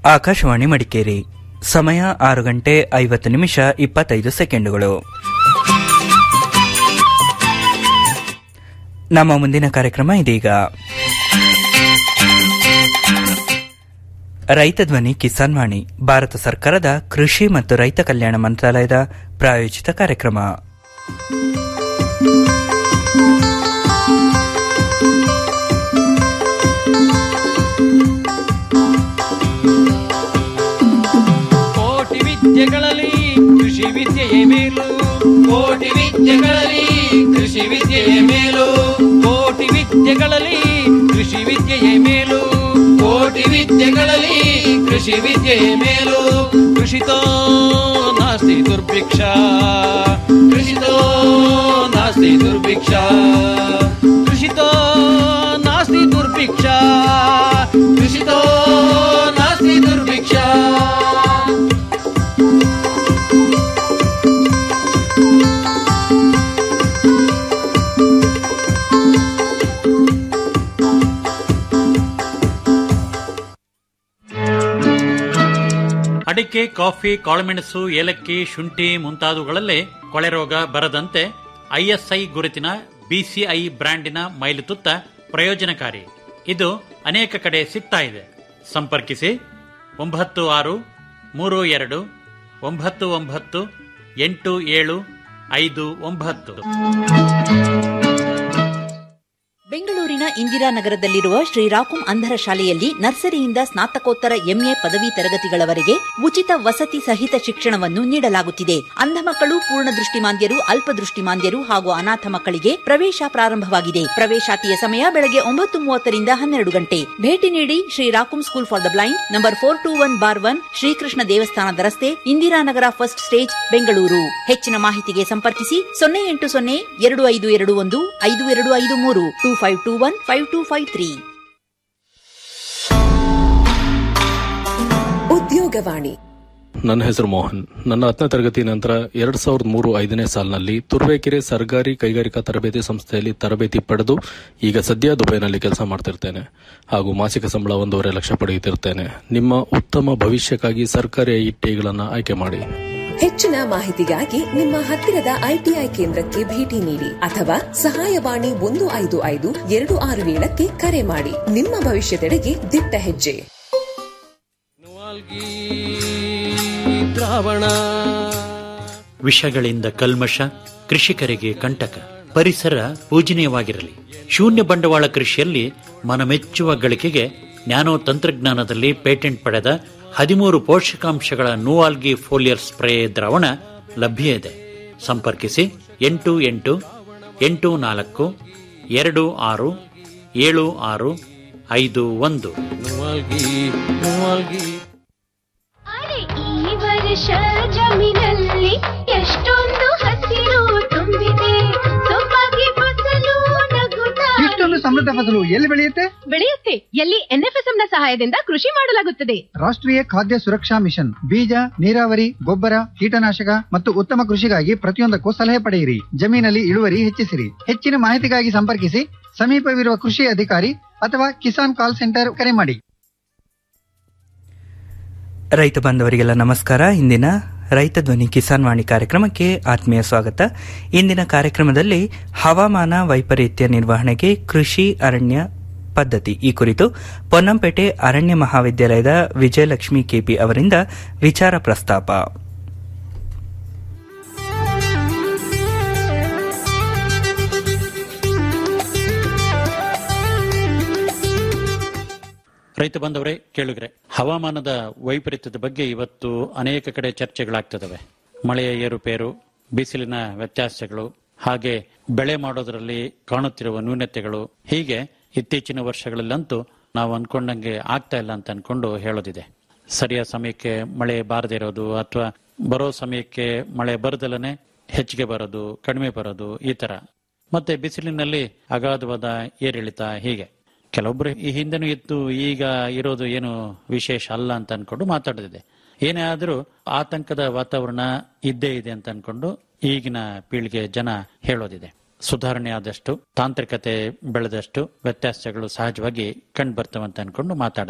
ಆಕಾಶವಾಣಿ ಮಡಿಕೇರಿ ಸಮಯ ಆರು ಗಂಟೆ ಐವತ್ತು ನಿಮಿಷ ಇಪ್ಪತ್ತೈದು ಸೆಕೆಂಡುಗಳು ನಮ್ಮ ಮುಂದಿನ ಕಾರ್ಯಕ್ರಮ ಇದೀಗ ರೈತ ಧ್ವನಿ ಕಿಸಾನ್ ವಾಣಿ ಭಾರತ ಸರ್ಕಾರದ ಕೃಷಿ ಮತ್ತು ರೈತ ಕಲ್ಯಾಣ ಮಂತ್ರಾಲಯದ ಪ್ರಾಯೋಜಿತ ಕಾರ್ಯಕ್ರಮ ಕೋಟಿ ವಿದ್ಯೆಗಳಲ್ಲಿ ಕೃಷಿ ವಿದ್ಯೆಯೇ ಮೇಲು ಕೋಟಿ ವಿದ್ಯೆಗಳಲ್ಲಿ ಕೃಷಿ ವಿದ್ಯೆಯೇ ಮೇಲು ಕೋಟಿ ವಿದ್ಯೆಗಳಲ್ಲಿ ಕೃಷಿ ವಿದ್ಯೆಯೇ ಮೇಲು ಕೋಟಿ ವಿದ್ಯೆಗಳಲ್ಲಿ ಕೃಷಿ ವಿದ್ಯೆಯೇ ಮೇಲು ಕೃಷಿತೋ ನಾಸ್ತಿ ದುರ್ಭಿಕ್ಷ ಕೃಷಿತೋ ನಾಸ್ತಿ ದುರ್ಭಿಕ್ಷ ಕೃಷಿತೋ ನಾಸ್ತಿ ದುರ್ಭಿಕ್ಷ ಕೃಷಿತೋ ನಾಸ್ತಿ ದುರ್ಭಿಕ್ಷ ಅಡಿಕೆ ಕಾಫಿ ಕಾಳುಮೆಣಸು ಏಲಕ್ಕಿ ಶುಂಠಿ ಮುಂತಾದವುಗಳಲ್ಲೇ ಕೊಳೆ ರೋಗ ಬರದಂತೆ ಐಎಸ್ಐ ಗುರುತಿನ ಬಿಸಿಐ ಬ್ರ್ಯಾಂಡಿನ ಮೈಲುತುತ್ತ ಪ್ರಯೋಜನಕಾರಿ ಇದು ಅನೇಕ ಕಡೆ ಸಿಗ್ತಾ ಇದೆ ಸಂಪರ್ಕಿಸಿ ಒಂಬತ್ತು ಆರು ಮೂರು ಎರಡು ಒಂಬತ್ತು ಒಂಬತ್ತು ಎಂಟು ಏಳು ಐದು ಒಂಬತ್ತು ಬೆಂಗಳೂರಿನ ಇಂದಿರಾನಗರದಲ್ಲಿರುವ ಶ್ರೀರಾಕುಂ ಅಂಧರ ಶಾಲೆಯಲ್ಲಿ ನರ್ಸರಿಯಿಂದ ಸ್ನಾತಕೋತ್ತರ ಎಂಎ ಪದವಿ ತರಗತಿಗಳವರೆಗೆ ಉಚಿತ ವಸತಿ ಸಹಿತ ಶಿಕ್ಷಣವನ್ನು ನೀಡಲಾಗುತ್ತಿದೆ ಅಂಧ ಮಕ್ಕಳು ಪೂರ್ಣ ದೃಷ್ಟಿಮಾಂದ್ಯರು ಅಲ್ಪದೃಷ್ಟಿಮಾಂದ್ಯರು ಹಾಗೂ ಅನಾಥ ಮಕ್ಕಳಿಗೆ ಪ್ರವೇಶ ಪ್ರಾರಂಭವಾಗಿದೆ ಪ್ರವೇಶಾತಿಯ ಸಮಯ ಬೆಳಗ್ಗೆ ಒಂಬತ್ತು ಮೂವತ್ತರಿಂದ ಹನ್ನೆರಡು ಗಂಟೆ ಭೇಟಿ ನೀಡಿ ಶ್ರೀರಾಕುಂ school for the blind number four two one bar one Shrikrishna ದೇವಸ್ಥಾನದ ರಸ್ತೆ ಇಂದಿರಾನಗರ ಫಸ್ಟ್ ಸ್ಟೇಜ್ ಬೆಂಗಳೂರು ಹೆಚ್ಚಿನ ಮಾಹಿತಿಗೆ ಸಂಪರ್ಕಿಸಿ ಸೊನ್ನೆ ಎಂಟು ಸೊನ್ನೆ ಎರಡು ಐದು ಎರಡು ಒಂದು ಐದು ಎರಡು ಐದು ಮೂರು two five two one five two five three Udyogavani ನನ್ನ ಹೆಸರು ಮೋಹನ್ ನನ್ನ ಹತ್ತನೇ ತರಗತಿ ನಂತರ ಎರಡ್ ಸಾವಿರದ ಮೂರು ಐದನೇ ಸಾಲಿನಲ್ಲಿ ತುರುವೇಕೆರೆ ಸರ್ಕಾರಿ ಕೈಗಾರಿಕಾ ತರಬೇತಿ ಸಂಸ್ಥೆಯಲ್ಲಿ ತರಬೇತಿ ಪಡೆದು ಈಗ ಸದ್ಯ ದುಬೈನಲ್ಲಿ ಕೆಲಸ ಮಾಡ್ತಿರ್ತೇನೆ ಹಾಗೂ ಮಾಸಿಕ ಸಂಬಳ ಒಂದೂವರೆ ಲಕ್ಷ ಪಡೆಯುತ್ತಿರ್ತೇನೆ ನಿಮ್ಮ ಉತ್ತಮ ಭವಿಷ್ಯಕ್ಕಾಗಿ ಸರ್ಕಾರಿ ಐಟಿಗಳನ್ನು ಆಯ್ಕೆ ಮಾಡಿ ಹೆಚ್ಚಿನ ಮಾಹಿತಿಗಾಗಿ ನಿಮ್ಮ ಹತ್ತಿರದ ಐಟಿಐ ಕೇಂದ್ರಕ್ಕೆ ಭೇಟಿ ನೀಡಿ ಅಥವಾ ಸಹಾಯವಾಣಿ ಒಂದು ಐದು ಐದು ಎರಡು ಆರು ಏಳಕ್ಕೆ ಕರೆ ಮಾಡಿ ನಿಮ್ಮ ಭವಿಷ್ಯದೆಡೆಗೆ ದಿಟ್ಟ ಹೆಜ್ಜೆ ನುವಾಲ್ಗಿ ದ್ರಾವಣ ವಿಷಗಳಿಂದ ಕಲ್ಮಶ ಕೃಷಿಕರಿಗೆ ಕಂಟಕ ಪರಿಸರ ಪೂಜನೀಯವಾಗಿರಲಿ ಶೂನ್ಯ ಬಂಡವಾಳ ಕೃಷಿಯಲ್ಲಿ ಮನಮೆಚ್ಚುವ ಗಳಿಕೆಗೆ ನ್ಯಾನೋ ತಂತ್ರಜ್ಞಾನದಲ್ಲಿ ಪೇಟೆಂಟ್ ಪಡೆದ ಹದಿಮೂರು ಪೋಷಕಾಂಶಗಳ ನೂವಾಲ್ಗಿ ಫೋಲಿಯರ್ ಸ್ಪ್ರೇ ದ್ರಾವಣ ಲಭ್ಯ ಇದೆ ಸಂಪರ್ಕಿಸಿ ಎಂಟು ಎಂಟು ಎಂಟು ನಾಲ್ಕು ಎರಡು ಆರು ಏಳು ಆರು ಐದು ಒಂದು ನುವಾಲ್ಗಿ ನುವಾಲ್ಗಿ ಅರೆ ಈ ವರ್ಷ ಜಮೀನಲ್ಲಿ ಎಷ್ಟೊಂದು ಹಸಿರು ತುಂಬಿದೆ ಸೊಬಗೆ ಫಸಲು ನಗುತ್ತಾ ಇಷ್ಟೊಂದು ಸಮೃದ್ಧ ಫಸಲು ಎಲ್ಲಿ ಬೆಳೆಯುತ್ತೆ ಬೆಳೆಯುತ್ತೆ ಎಲ್ಲಿ ಎನ್ಎಫ್ಎಸ್ಎಂ ನ ಸಹಾಯದಿಂದ ಕೃಷಿ ಮಾಡಲಾಗುತ್ತದೆ ರಾಷ್ಟ್ರೀಯ ಖಾದ್ಯ ಸುರಕ್ಷಾ ಮಿಷನ್ ಬೀಜ ನೀರಾವರಿ ಗೊಬ್ಬರ ಕೀಟನಾಶಕ ಮತ್ತು ಉತ್ತಮ ಕೃಷಿಗಾಗಿ ಪ್ರತಿಯೊಂದಕ್ಕೂ ಸಲಹೆ ಪಡೆಯಿರಿ ಜಮೀನಲ್ಲಿ ಇಳುವರಿ ಹೆಚ್ಚಿಸಿರಿ ಹೆಚ್ಚಿನ ಮಾಹಿತಿಗಾಗಿ ಸಂಪರ್ಕಿಸಿ ಸಮೀಪವಿರುವ ಕೃಷಿ ಅಧಿಕಾರಿ ಅಥವಾ ಕಿಸಾನ್ ಕಾಲ್ ಸೆಂಟರ್ ಕರೆ ಮಾಡಿ ರೈತ ಬಾಂಧವರಿಗೆಲ್ಲ ನಮಸ್ಕಾರ ಇಂದಿನ ರೈತ ಧ್ವನಿ ಕಿಸಾನ್ ವಾಣಿ ಕಾರ್ಯಕ್ರಮಕ್ಕೆ ಆತ್ಮೀಯ ಸ್ವಾಗತ ಇಂದಿನ ಕಾರ್ಯಕ್ರಮದಲ್ಲಿ ಹವಾಮಾನ ವೈಪರೀತ್ಯ ನಿರ್ವಹಣೆಗೆ ಕೃಷಿ ಅರಣ್ಯ ಪದ್ಧತಿ ಈ ಕುರಿತು ಪೊನ್ನಂಪೇಟೆ ಅರಣ್ಯ ಮಹಾವಿದ್ಯಾಲಯದ ವಿಜಯಲಕ್ಷ್ಮಿ ಕೆಪಿ ಅವರಿಂದ ವಿಚಾರ ಪ್ರಸ್ತಾಪ ರೈತ ಬಂದವರೇ ಕೇಳುಗ್ರೆ ಹವಾಮಾನದ ವೈಪರೀತ್ಯದ ಬಗ್ಗೆ ಇವತ್ತು ಅನೇಕ ಕಡೆ ಚರ್ಚೆಗಳಾಗ್ತದವೆ ಮಳೆಯ ಏರುಪೇರು ಬಿಸಿಲಿನ ವ್ಯತ್ಯಾಸಗಳು ಹಾಗೆ ಬೆಳೆ ಮಾಡೋದರಲ್ಲಿ ಕಾಣುತ್ತಿರುವ ನ್ಯೂನತೆಗಳು ಹೀಗೆ ಇತ್ತೀಚಿನ ವರ್ಷಗಳಲ್ಲಂತೂ ನಾವು ಅನ್ಕೊಂಡಂಗೆ ಆಗ್ತಾ ಇಲ್ಲ ಅಂತ ಅನ್ಕೊಂಡು ಹೇಳೋದಿದೆ ಸರಿಯಾದ ಸಮಯಕ್ಕೆ ಮಳೆ ಬಾರದೇ ಇರೋದು ಅಥವಾ ಬರೋ ಸಮಯಕ್ಕೆ ಮಳೆ ಬರದಲ್ಲನೆ ಹೆಚ್ಚಿಗೆ ಬರೋದು ಕಡಿಮೆ ಬರೋದು ಈ ತರ ಮತ್ತೆ ಬಿಸಿಲಿನಲ್ಲಿ ಅಗಾಧವಾದ ಏರಿಳಿತ ಹೀಗೆ ಕೆಲವೊಬ್ರು ಈ ಹಿಂದೆನೂ ಇತ್ತು ಈಗ ಇರೋದು ಏನು ವಿಶೇಷ ಅಲ್ಲ ಅಂತ ಅನ್ಕೊಂಡು ಮಾತಾಡದಿದೆ ಏನೇ ಆದರೂ ಆತಂಕದ ವಾತಾವರಣ ಇದ್ದೇ ಇದೆ ಅಂತ ಅನ್ಕೊಂಡು ಈಗಿನ ಪೀಳಿಗೆ ಜನ ಹೇಳೋದಿದೆ ಸುಧಾರಣೆ ಆದಷ್ಟು ತಾಂತ್ರಿಕತೆ ಬೆಳೆದಷ್ಟು ವ್ಯತ್ಯಾಸಗಳು ಸಹಜವಾಗಿ ಕಂಡು ಬರ್ತವೆ ಅಂತ ಅನ್ಕೊಂಡು ಮಾತಾಡದಿದೆ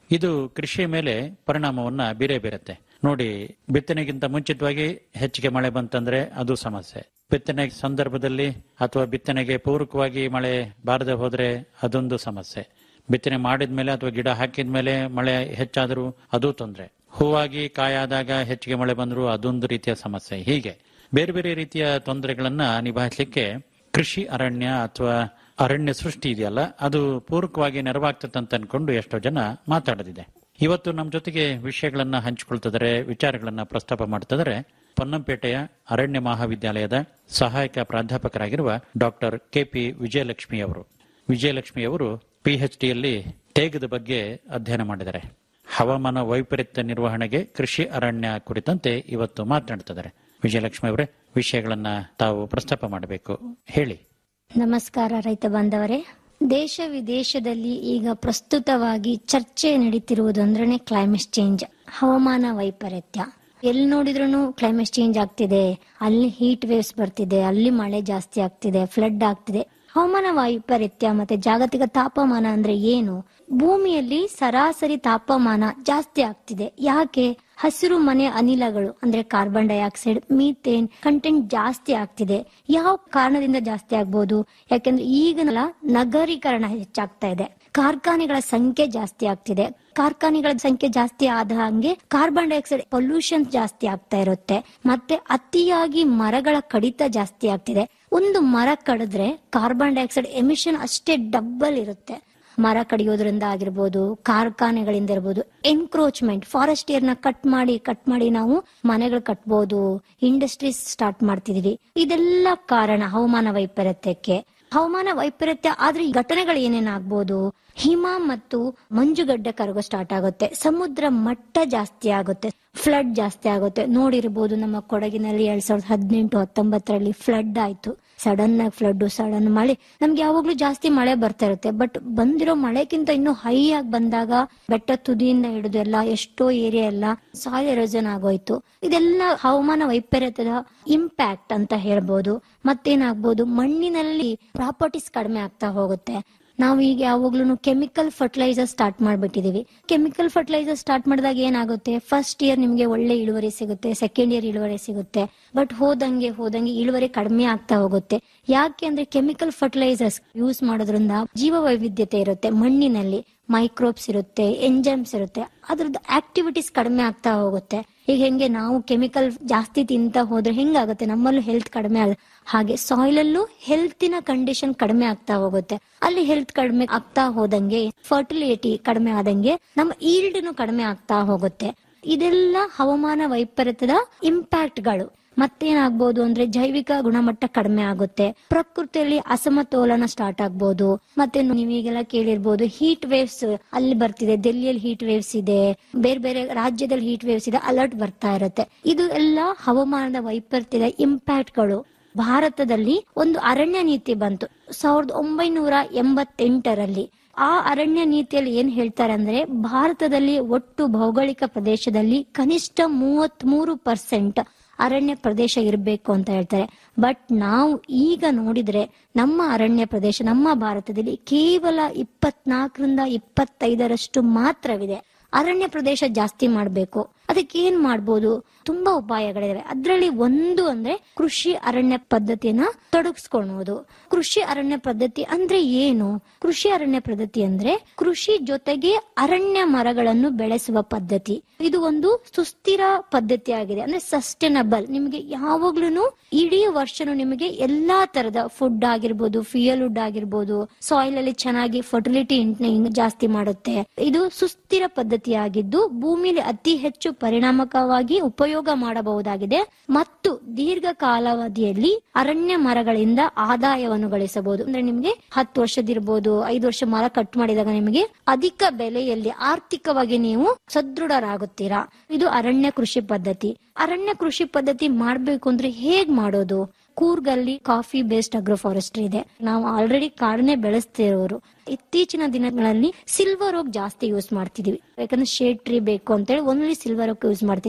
ಇದು ಕೃಷಿಯ ಮೇಲೆ ಪರಿಣಾಮವನ್ನ ಬೀರೇ ಬೀರುತ್ತೆ ನೋಡಿ ಬಿತ್ತನೆಗಿಂತ ಮುಂಚಿತವಾಗಿ ಹೆಚ್ಚಿಗೆ ಮಳೆ ಬಂತಂದ್ರೆ ಅದು ಸಮಸ್ಯೆ ಬಿತ್ತನೆ ಸಂದರ್ಭದಲ್ಲಿ ಅಥವಾ ಬಿತ್ತನೆಗೆ ಪೂರಕವಾಗಿ ಮಳೆ ಬಾರದೆ ಹೋದ್ರೆ ಅದೊಂದು ಸಮಸ್ಯೆ ಬಿತ್ತನೆ ಮಾಡಿದ್ಮೇಲೆ ಅಥವಾ ಗಿಡ ಹಾಕಿದ್ಮೇಲೆ ಮಳೆ ಹೆಚ್ಚಾದರೂ ಅದು ತೊಂದರೆ ಹೂವಾಗಿ ಕಾಯಾದಾಗ ಹೆಚ್ಚಿಗೆ ಮಳೆ ಬಂದರೂ ಅದೊಂದು ರೀತಿಯ ಸಮಸ್ಯೆ ಹೀಗೆ ಬೇರೆ ಬೇರೆ ರೀತಿಯ ತೊಂದರೆಗಳನ್ನ ನಿಭಾಯಿಸಲಿಕ್ಕೆ ಕೃಷಿ ಅರಣ್ಯ ಅಥವಾ ಅರಣ್ಯ ಸೃಷ್ಟಿ ಇದೆಯಲ್ಲ ಅದು ಪೂರಕವಾಗಿ ನೆರವಾಗ್ತದೆ ಅಂತ ಅನ್ಕೊಂಡು ಎಷ್ಟೋ ಜನ ಮಾತಾಡದಿದೆ ಇವತ್ತು ನಮ್ಮ ಜೊತೆಗೆ ವಿಷಯಗಳನ್ನ ಹಂಚಿಕೊಳ್ತಿದ್ದಾರೆ ವಿಚಾರಗಳನ್ನ ಪ್ರಸ್ತಾಪ ಮಾಡ್ತಿದ್ದಾರೆ ಪೊನ್ನಂಪೇಟೆಯ ಅರಣ್ಯ ಮಹಾವಿದ್ಯಾಲಯದ ಸಹಾಯಕ ಪ್ರಾಧ್ಯಾಪಕರಾಗಿರುವ ಡಾಕ್ಟರ್ ಕೆಪಿ ವಿಜಯಲಕ್ಷ್ಮಿ ಅವರು ವಿಜಯಲಕ್ಷ್ಮಿ ಅವರು ಪಿಎಚ್ ಡಿಯಲ್ಲಿ ತೇಗದ ಬಗ್ಗೆ ಅಧ್ಯಯನ ಮಾಡಿದ್ದಾರೆ ಹವಾಮಾನ ವೈಪರೀತ್ಯ ನಿರ್ವಹಣೆಗೆ ಕೃಷಿ ಅರಣ್ಯ ಕುರಿತಂತೆ ಇವತ್ತು ಮಾತನಾಡ್ತಿದ್ದಾರೆ ವಿಜಯಲಕ್ಷ್ಮಿ ಅವರೇ ವಿಷಯಗಳನ್ನ ತಾವು ಪ್ರಸ್ತಾಪ ಮಾಡಬೇಕು ಹೇಳಿ ನಮಸ್ಕಾರ ರೈತ ಬಾಂಧವರೇ ದೇಶ ವಿದೇಶದಲ್ಲಿ ಈಗ ಪ್ರಸ್ತುತವಾಗಿ ಚರ್ಚೆ ನಡೀತಿರುವುದು ಅಂದ್ರೆ ಕ್ಲೈಮೇಟ್ ಚೇಂಜ್ ಹವಾಮಾನ ವೈಪರೀತ್ಯ ಎಲ್ಲಿ ನೋಡಿದ್ರು ಕ್ಲೈಮೇಟ್ ಚೇಂಜ್ ಆಗ್ತಿದೆ ಅಲ್ಲಿ ಹೀಟ್ ವೇವ್ಸ್ ಬರ್ತಿದೆ ಅಲ್ಲಿ ಮಳೆ ಜಾಸ್ತಿ ಆಗ್ತಿದೆ ಫ್ಲಡ್ ಆಗ್ತಿದೆ ಹವಾಮಾನ ವೈಪರೀತ್ಯ ಮತ್ತೆ ಜಾಗತಿಕ ತಾಪಮಾನ ಅಂದ್ರೆ ಏನು ಭೂಮಿಯಲ್ಲಿ ಸರಾಸರಿ ತಾಪಮಾನ ಜಾಸ್ತಿ ಆಗ್ತಿದೆ ಯಾಕೆ ಹಸಿರು ಮನೆ ಅನಿಲಗಳು ಅಂದ್ರೆ ಕಾರ್ಬನ್ ಡೈಆಕ್ಸೈಡ್ ಮೀಥೇನ್ ಕಂಟೆಂಟ್ ಜಾಸ್ತಿ ಆಗ್ತಿದೆ ಯಾವ ಕಾರಣದಿಂದ ಜಾಸ್ತಿ ಆಗ್ಬೋದು ಯಾಕಂದ್ರೆ ಈಗನೆಲ್ಲ ನಗರೀಕರಣ ಹೆಚ್ಚಾಗ್ತಾ ಇದೆ ಕಾರ್ಖಾನೆಗಳ ಸಂಖ್ಯೆ ಜಾಸ್ತಿ ಆಗ್ತಿದೆ ಕಾರ್ಖಾನೆಗಳ ಸಂಖ್ಯೆ ಜಾಸ್ತಿ ಆದ ಹಂಗೆ ಕಾರ್ಬನ್ ಡೈಆಕ್ಸೈಡ್ ಪೊಲ್ಯೂಷನ್ ಜಾಸ್ತಿ ಆಗ್ತಾ ಇರುತ್ತೆ ಮತ್ತೆ ಅತಿಯಾಗಿ ಮರಗಳ ಕಡಿತ ಜಾಸ್ತಿ ಆಗ್ತಿದೆ ಒಂದು ಮರ ಕಡಿದ್ರೆ ಕಾರ್ಬನ್ ಡೈಆಕ್ಸೈಡ್ ಎಮಿಷನ್ ಅಷ್ಟೇ ಡಬ್ಬಲ್ ಇರುತ್ತೆ ಮರ ಕಡಿಯೋದ್ರಿಂದ ಆಗಿರ್ಬೋದು ಕಾರ್ಖಾನೆಗಳಿಂದ ಇರ್ಬೋದು ಎನ್ಕ್ರೋಚ್ಮೆಂಟ್ ಫಾರೆಸ್ಟ್ ಏರ್ ನ ಕಟ್ ಮಾಡಿ ಕಟ್ ಮಾಡಿ ನಾವು ಮನೆಗಳು ಕಟ್ಬೋದು ಇಂಡಸ್ಟ್ರೀಸ್ ಸ್ಟಾರ್ಟ್ ಮಾಡ್ತಿದೀವಿ ಇದೆಲ್ಲ ಕಾರಣ ಹವಾಮಾನ ವೈಪರೀತ್ಯಕ್ಕೆ ಹವಾಮಾನ ವೈಪರೀತ್ಯ ಆದ್ರೆ ಈ ಘಟನೆಗಳು ಏನೇನಾಗ್ಬೋದು ಹಿಮ ಮತ್ತು ಮಂಜುಗಡ್ಡೆ ಕರಗೋ ಸ್ಟಾರ್ಟ್ ಆಗುತ್ತೆ ಸಮುದ್ರ ಮಟ್ಟ ಜಾಸ್ತಿ ಆಗುತ್ತೆ ಫ್ಲಡ್ ಜಾಸ್ತಿ ಆಗುತ್ತೆ ನೋಡಿರ್ಬೋದು ನಮ್ಮ ಕೊಡಗಿನಲ್ಲಿ ಎರಡ್ ಸಾವಿರದ ಹದಿನೆಂಟು ಹತ್ತೊಂಬತ್ತರಲ್ಲಿ ಫ್ಲಡ್ ಆಯ್ತು ಸಡನ್ ಆಗಿ ಫ್ಲಡ್ ಸಡನ್ ಮಳೆ ನಮ್ಗೆ ಯಾವಾಗ್ಲೂ ಜಾಸ್ತಿ ಮಳೆ ಬರ್ತಾ ಇರುತ್ತೆ ಬಟ್ ಬಂದಿರೋ ಮಳೆಗಿಂತ ಇನ್ನೂ ಹೈ ಆಗಿ ಬಂದಾಗ ಬೆಟ್ಟ ತುದಿಯಿಂದ ಹಿಡಿದು ಎಲ್ಲ ಎಷ್ಟೋ ಏರಿಯಾ ಎಲ್ಲ ಸಾಯಿಲ್ ಎರೋಜನ್ ಆಗೋಯ್ತು ಇದೆಲ್ಲ ಹವಾಮಾನ ವೈಪರೀತ್ಯದ ಇಂಪ್ಯಾಕ್ಟ್ ಅಂತ ಹೇಳ್ಬೋದು ಮತ್ತೇನಾಗ್ಬೋದು ಮಣ್ಣಿನಲ್ಲಿ ಪ್ರಾಪರ್ಟೀಸ್ ಕಡಿಮೆ ಆಗ್ತಾ ಹೋಗುತ್ತೆ ನಾವು ಈಗ ಯಾವಾಗ್ಲೂ ಕೆಮಿಕಲ್ ಫರ್ಟಿಲೈಸರ್ ಸ್ಟಾರ್ಟ್ ಮಾಡ್ಬಿಟ್ಟಿದೀವಿ ಕೆಮಿಕಲ್ ಫರ್ಟಿಲೈಸರ್ ಸ್ಟಾರ್ಟ್ ಮಾಡಿದಾಗ ಏನಾಗುತ್ತೆ ಫಸ್ಟ್ ಇಯರ್ ನಿಮ್ಗೆ ಒಳ್ಳೆ ಇಳುವರಿ ಸಿಗುತ್ತೆ ಸೆಕೆಂಡ್ ಇಯರ್ ಇಳುವರಿ ಸಿಗುತ್ತೆ ಬಟ್ ಹೋದಂಗೆ ಹೋದಂಗೆ ಇಳುವರಿ ಕಡಿಮೆ ಆಗ್ತಾ ಹೋಗುತ್ತೆ ಯಾಕೆ ಅಂದ್ರೆ ಕೆಮಿಕಲ್ ಫರ್ಟಿಲೈಸರ್ಸ್ ಯೂಸ್ ಮಾಡೋದ್ರಿಂದ ಜೀವ ವೈವಿಧ್ಯತೆ ಇರುತ್ತೆ ಮಣ್ಣಿನಲ್ಲಿ ಮೈಕ್ರೋಬ್ಸ್ ಇರುತ್ತೆ ಎಂಜೈಮ್ಸ್ ಇರುತ್ತೆ ಅದ್ರದ್ದು ಆಕ್ಟಿವಿಟೀಸ್ ಕಡಿಮೆ ಆಗ್ತಾ ಹೋಗುತ್ತೆ ಈಗ ಹೆಂಗೆ ನಾವು ಕೆಮಿಕಲ್ ಜಾಸ್ತಿ ತಿಂತ ಹೋದ್ರೆ ಹೆಂಗಾಗುತ್ತೆ ನಮ್ಮಲ್ಲೂ ಹೆಲ್ತ್ ಕಡಿಮೆ ಆಗ ಹಾಗೆ ಸಾಯಿಲ್ ಅಲ್ಲೂ ಹೆಲ್ತಿನ ಕಂಡೀಷನ್ ಕಡಿಮೆ ಆಗ್ತಾ ಹೋಗುತ್ತೆ ಅಲ್ಲಿ ಹೆಲ್ತ್ ಕಡಿಮೆ ಆಗ್ತಾ ಹೋದಂಗೆ ಫರ್ಟಿಲಿಟಿ ಕಡಿಮೆ ಆದಂಗೆ ನಮ್ಮ ಈಲ್ಡ್ನು ಕಡಿಮೆ ಆಗ್ತಾ ಹೋಗುತ್ತೆ ಇದೆಲ್ಲ ಹವಾಮಾನ ವೈಪರೀತ್ಯದ ಇಂಪ್ಯಾಕ್ಟ್ ಗಳು ಮತ್ತೇನಾಗ್ಬೋದು ಅಂದ್ರೆ ಜೈವಿಕ ಗುಣಮಟ್ಟ ಕಡಿಮೆ ಆಗುತ್ತೆ ಪ್ರಕೃತಿಯಲ್ಲಿ ಅಸಮತೋಲನ ಸ್ಟಾರ್ಟ್ ಆಗ್ಬೋದು ಮತ್ತೆ ನೀವೀಗೆಲ್ಲ ಕೇಳಿರ್ಬೋದು ಹೀಟ್ ವೇವ್ಸ್ ಅಲ್ಲಿ ಬರ್ತಿದೆ ದೆಹಲಿಯಲ್ಲಿ ಹೀಟ್ ವೇವ್ಸ್ ಇದೆ ಬೇರೆ ಬೇರೆ ರಾಜ್ಯದಲ್ಲಿ ಹೀಟ್ ವೇವ್ಸ್ ಇದೆ ಅಲರ್ಟ್ ಬರ್ತಾ ಇರುತ್ತೆ ಇದು ಎಲ್ಲ ಹವಾಮಾನದ ವೈಪರೀತ್ಯದ ಇಂಪ್ಯಾಕ್ಟ್ ಗಳು ಭಾರತದಲ್ಲಿ ಒಂದು ಅರಣ್ಯ ನೀತಿ ಬಂತು ಸಾವಿರದ ಒಂಬೈನೂರ ಎಂಬತ್ತೆಂಟರಲ್ಲಿ ಆ ಅರಣ್ಯ ನೀತಿಯಲ್ಲಿ ಏನ್ ಹೇಳ್ತಾರೆ ಅಂದ್ರೆ ಭಾರತದಲ್ಲಿ ಒಟ್ಟು ಭೌಗೋಳಿಕ ಪ್ರದೇಶದಲ್ಲಿ ಕನಿಷ್ಠ ಮೂವತ್ತ್ ಮೂರು ಪರ್ಸೆಂಟ್ ಅರಣ್ಯ ಪ್ರದೇಶ ಇರಬೇಕು ಅಂತ ಹೇಳ್ತಾರೆ ಬಟ್ ನಾವು ಈಗ ನೋಡಿದ್ರೆ ನಮ್ಮ ಅರಣ್ಯ ಪ್ರದೇಶ ನಮ್ಮ ಭಾರತದಲ್ಲಿ ಕೇವಲ ಇಪ್ಪತ್ನಾಲ್ಕರಿಂದ ಇಪ್ಪತ್ತೈದರಷ್ಟು ಮಾತ್ರವಿದೆ ಅರಣ್ಯ ಪ್ರದೇಶ ಜಾಸ್ತಿ ಮಾಡಬೇಕು ಅದಕ್ಕೆ ಏನ್ ಮಾಡ್ಬೋದು ತುಂಬಾ ಉಪಾಯಗಳಿವೆ ಅದ್ರಲ್ಲಿ ಒಂದು ಅಂದ್ರೆ ಕೃಷಿ ಅರಣ್ಯ ಪದ್ಧತಿಯನ್ನ ತೊಡಗಿಸ್ಕೊಳ್ಳುವುದು ಕೃಷಿ ಅರಣ್ಯ ಪದ್ಧತಿ ಅಂದ್ರೆ ಏನು ಕೃಷಿ ಅರಣ್ಯ ಪದ್ಧತಿ ಅಂದ್ರೆ ಕೃಷಿ ಜೊತೆಗೆ ಅರಣ್ಯ ಮರಗಳನ್ನು ಬೆಳೆಸುವ ಪದ್ಧತಿ ಇದು ಒಂದು ಸುಸ್ಥಿರ ಪದ್ಧತಿ ಆಗಿದೆ ಅಂದ್ರೆ ಸಸ್ಟೈನಬಲ್ ನಿಮಗೆ ಯಾವಾಗ್ಲೂ ಇಡೀ ವರ್ಷನೂ ನಿಮಗೆ ಎಲ್ಲಾ ತರದ ಫುಡ್ ಆಗಿರ್ಬೋದು ಫ್ಯೂಯಲ್ ವುಡ್ ಆಗಿರ್ಬೋದು ಸಾಯಿಲ್ ಅಲ್ಲಿ ಚೆನ್ನಾಗಿ ಫರ್ಟಿಲಿಟಿ ಜಾಸ್ತಿ ಮಾಡುತ್ತೆ ಇದು ಸುಸ್ಥಿರ ಪದ್ಧತಿಯಾಗಿದ್ದು ಭೂಮಿಯಲ್ಲಿ ಅತಿ ಹೆಚ್ಚು ಪರಿಣಾಮಕವಾಗಿ ಉಪಯೋಗ ಮಾಡಬಹುದಾಗಿದೆ ಮತ್ತು ದೀರ್ಘ ಕಾಲಾವಧಿಯಲ್ಲಿ ಅರಣ್ಯ ಮರಗಳಿಂದ ಆದಾಯವನ್ನು ಗಳಿಸಬಹುದು ಅಂದ್ರೆ ನಿಮ್ಗೆ ಹತ್ತು ವರ್ಷದಿರ್ಬೋದು ಐದು ವರ್ಷ ಮರ ಕಟ್ ಮಾಡಿದಾಗ ನಿಮಗೆ ಅಧಿಕ ಬೆಲೆಯಲ್ಲಿ ಆರ್ಥಿಕವಾಗಿ ನೀವು ಸದೃಢರಾಗುತ್ತೀರಾ ಇದು ಅರಣ್ಯ ಕೃಷಿ ಪದ್ಧತಿ ಅರಣ್ಯ ಕೃಷಿ ಪದ್ಧತಿ ಮಾಡ್ಬೇಕು ಅಂದ್ರೆ ಹೇಗ್ ಮಾಡೋದು ಕೂರ್ಗಲ್ಲಿ ಕಾಫಿ ಬೇಸ್ಡ್ ಅಗ್ರೋ ಫಾರೆಸ್ಟ್ರಿ ಇದೆ ನಾವು ಆಲ್ರೆಡಿ ಕಾಡನ್ನೇ ಬೆಳೆಸ್ತಿರೋರು ಇತ್ತೀಚಿನ ದಿನಗಳಲ್ಲಿ ಸಿಲ್ವರ್ ಓಕ್ ಜಾಸ್ತಿ ಯೂಸ್ ಮಾಡ್ತಿದೀವಿ ಯಾಕಂದ್ರೆ ಶೇಡ್ ಟ್ರೀ ಬೇಕು ಅಂತೇಳಿ ಓನ್ಲಿ ಸಿಲ್ವರ್ ಓಕ್ ಯೂಸ್ ಮಾಡ್ತಿದೀವಿ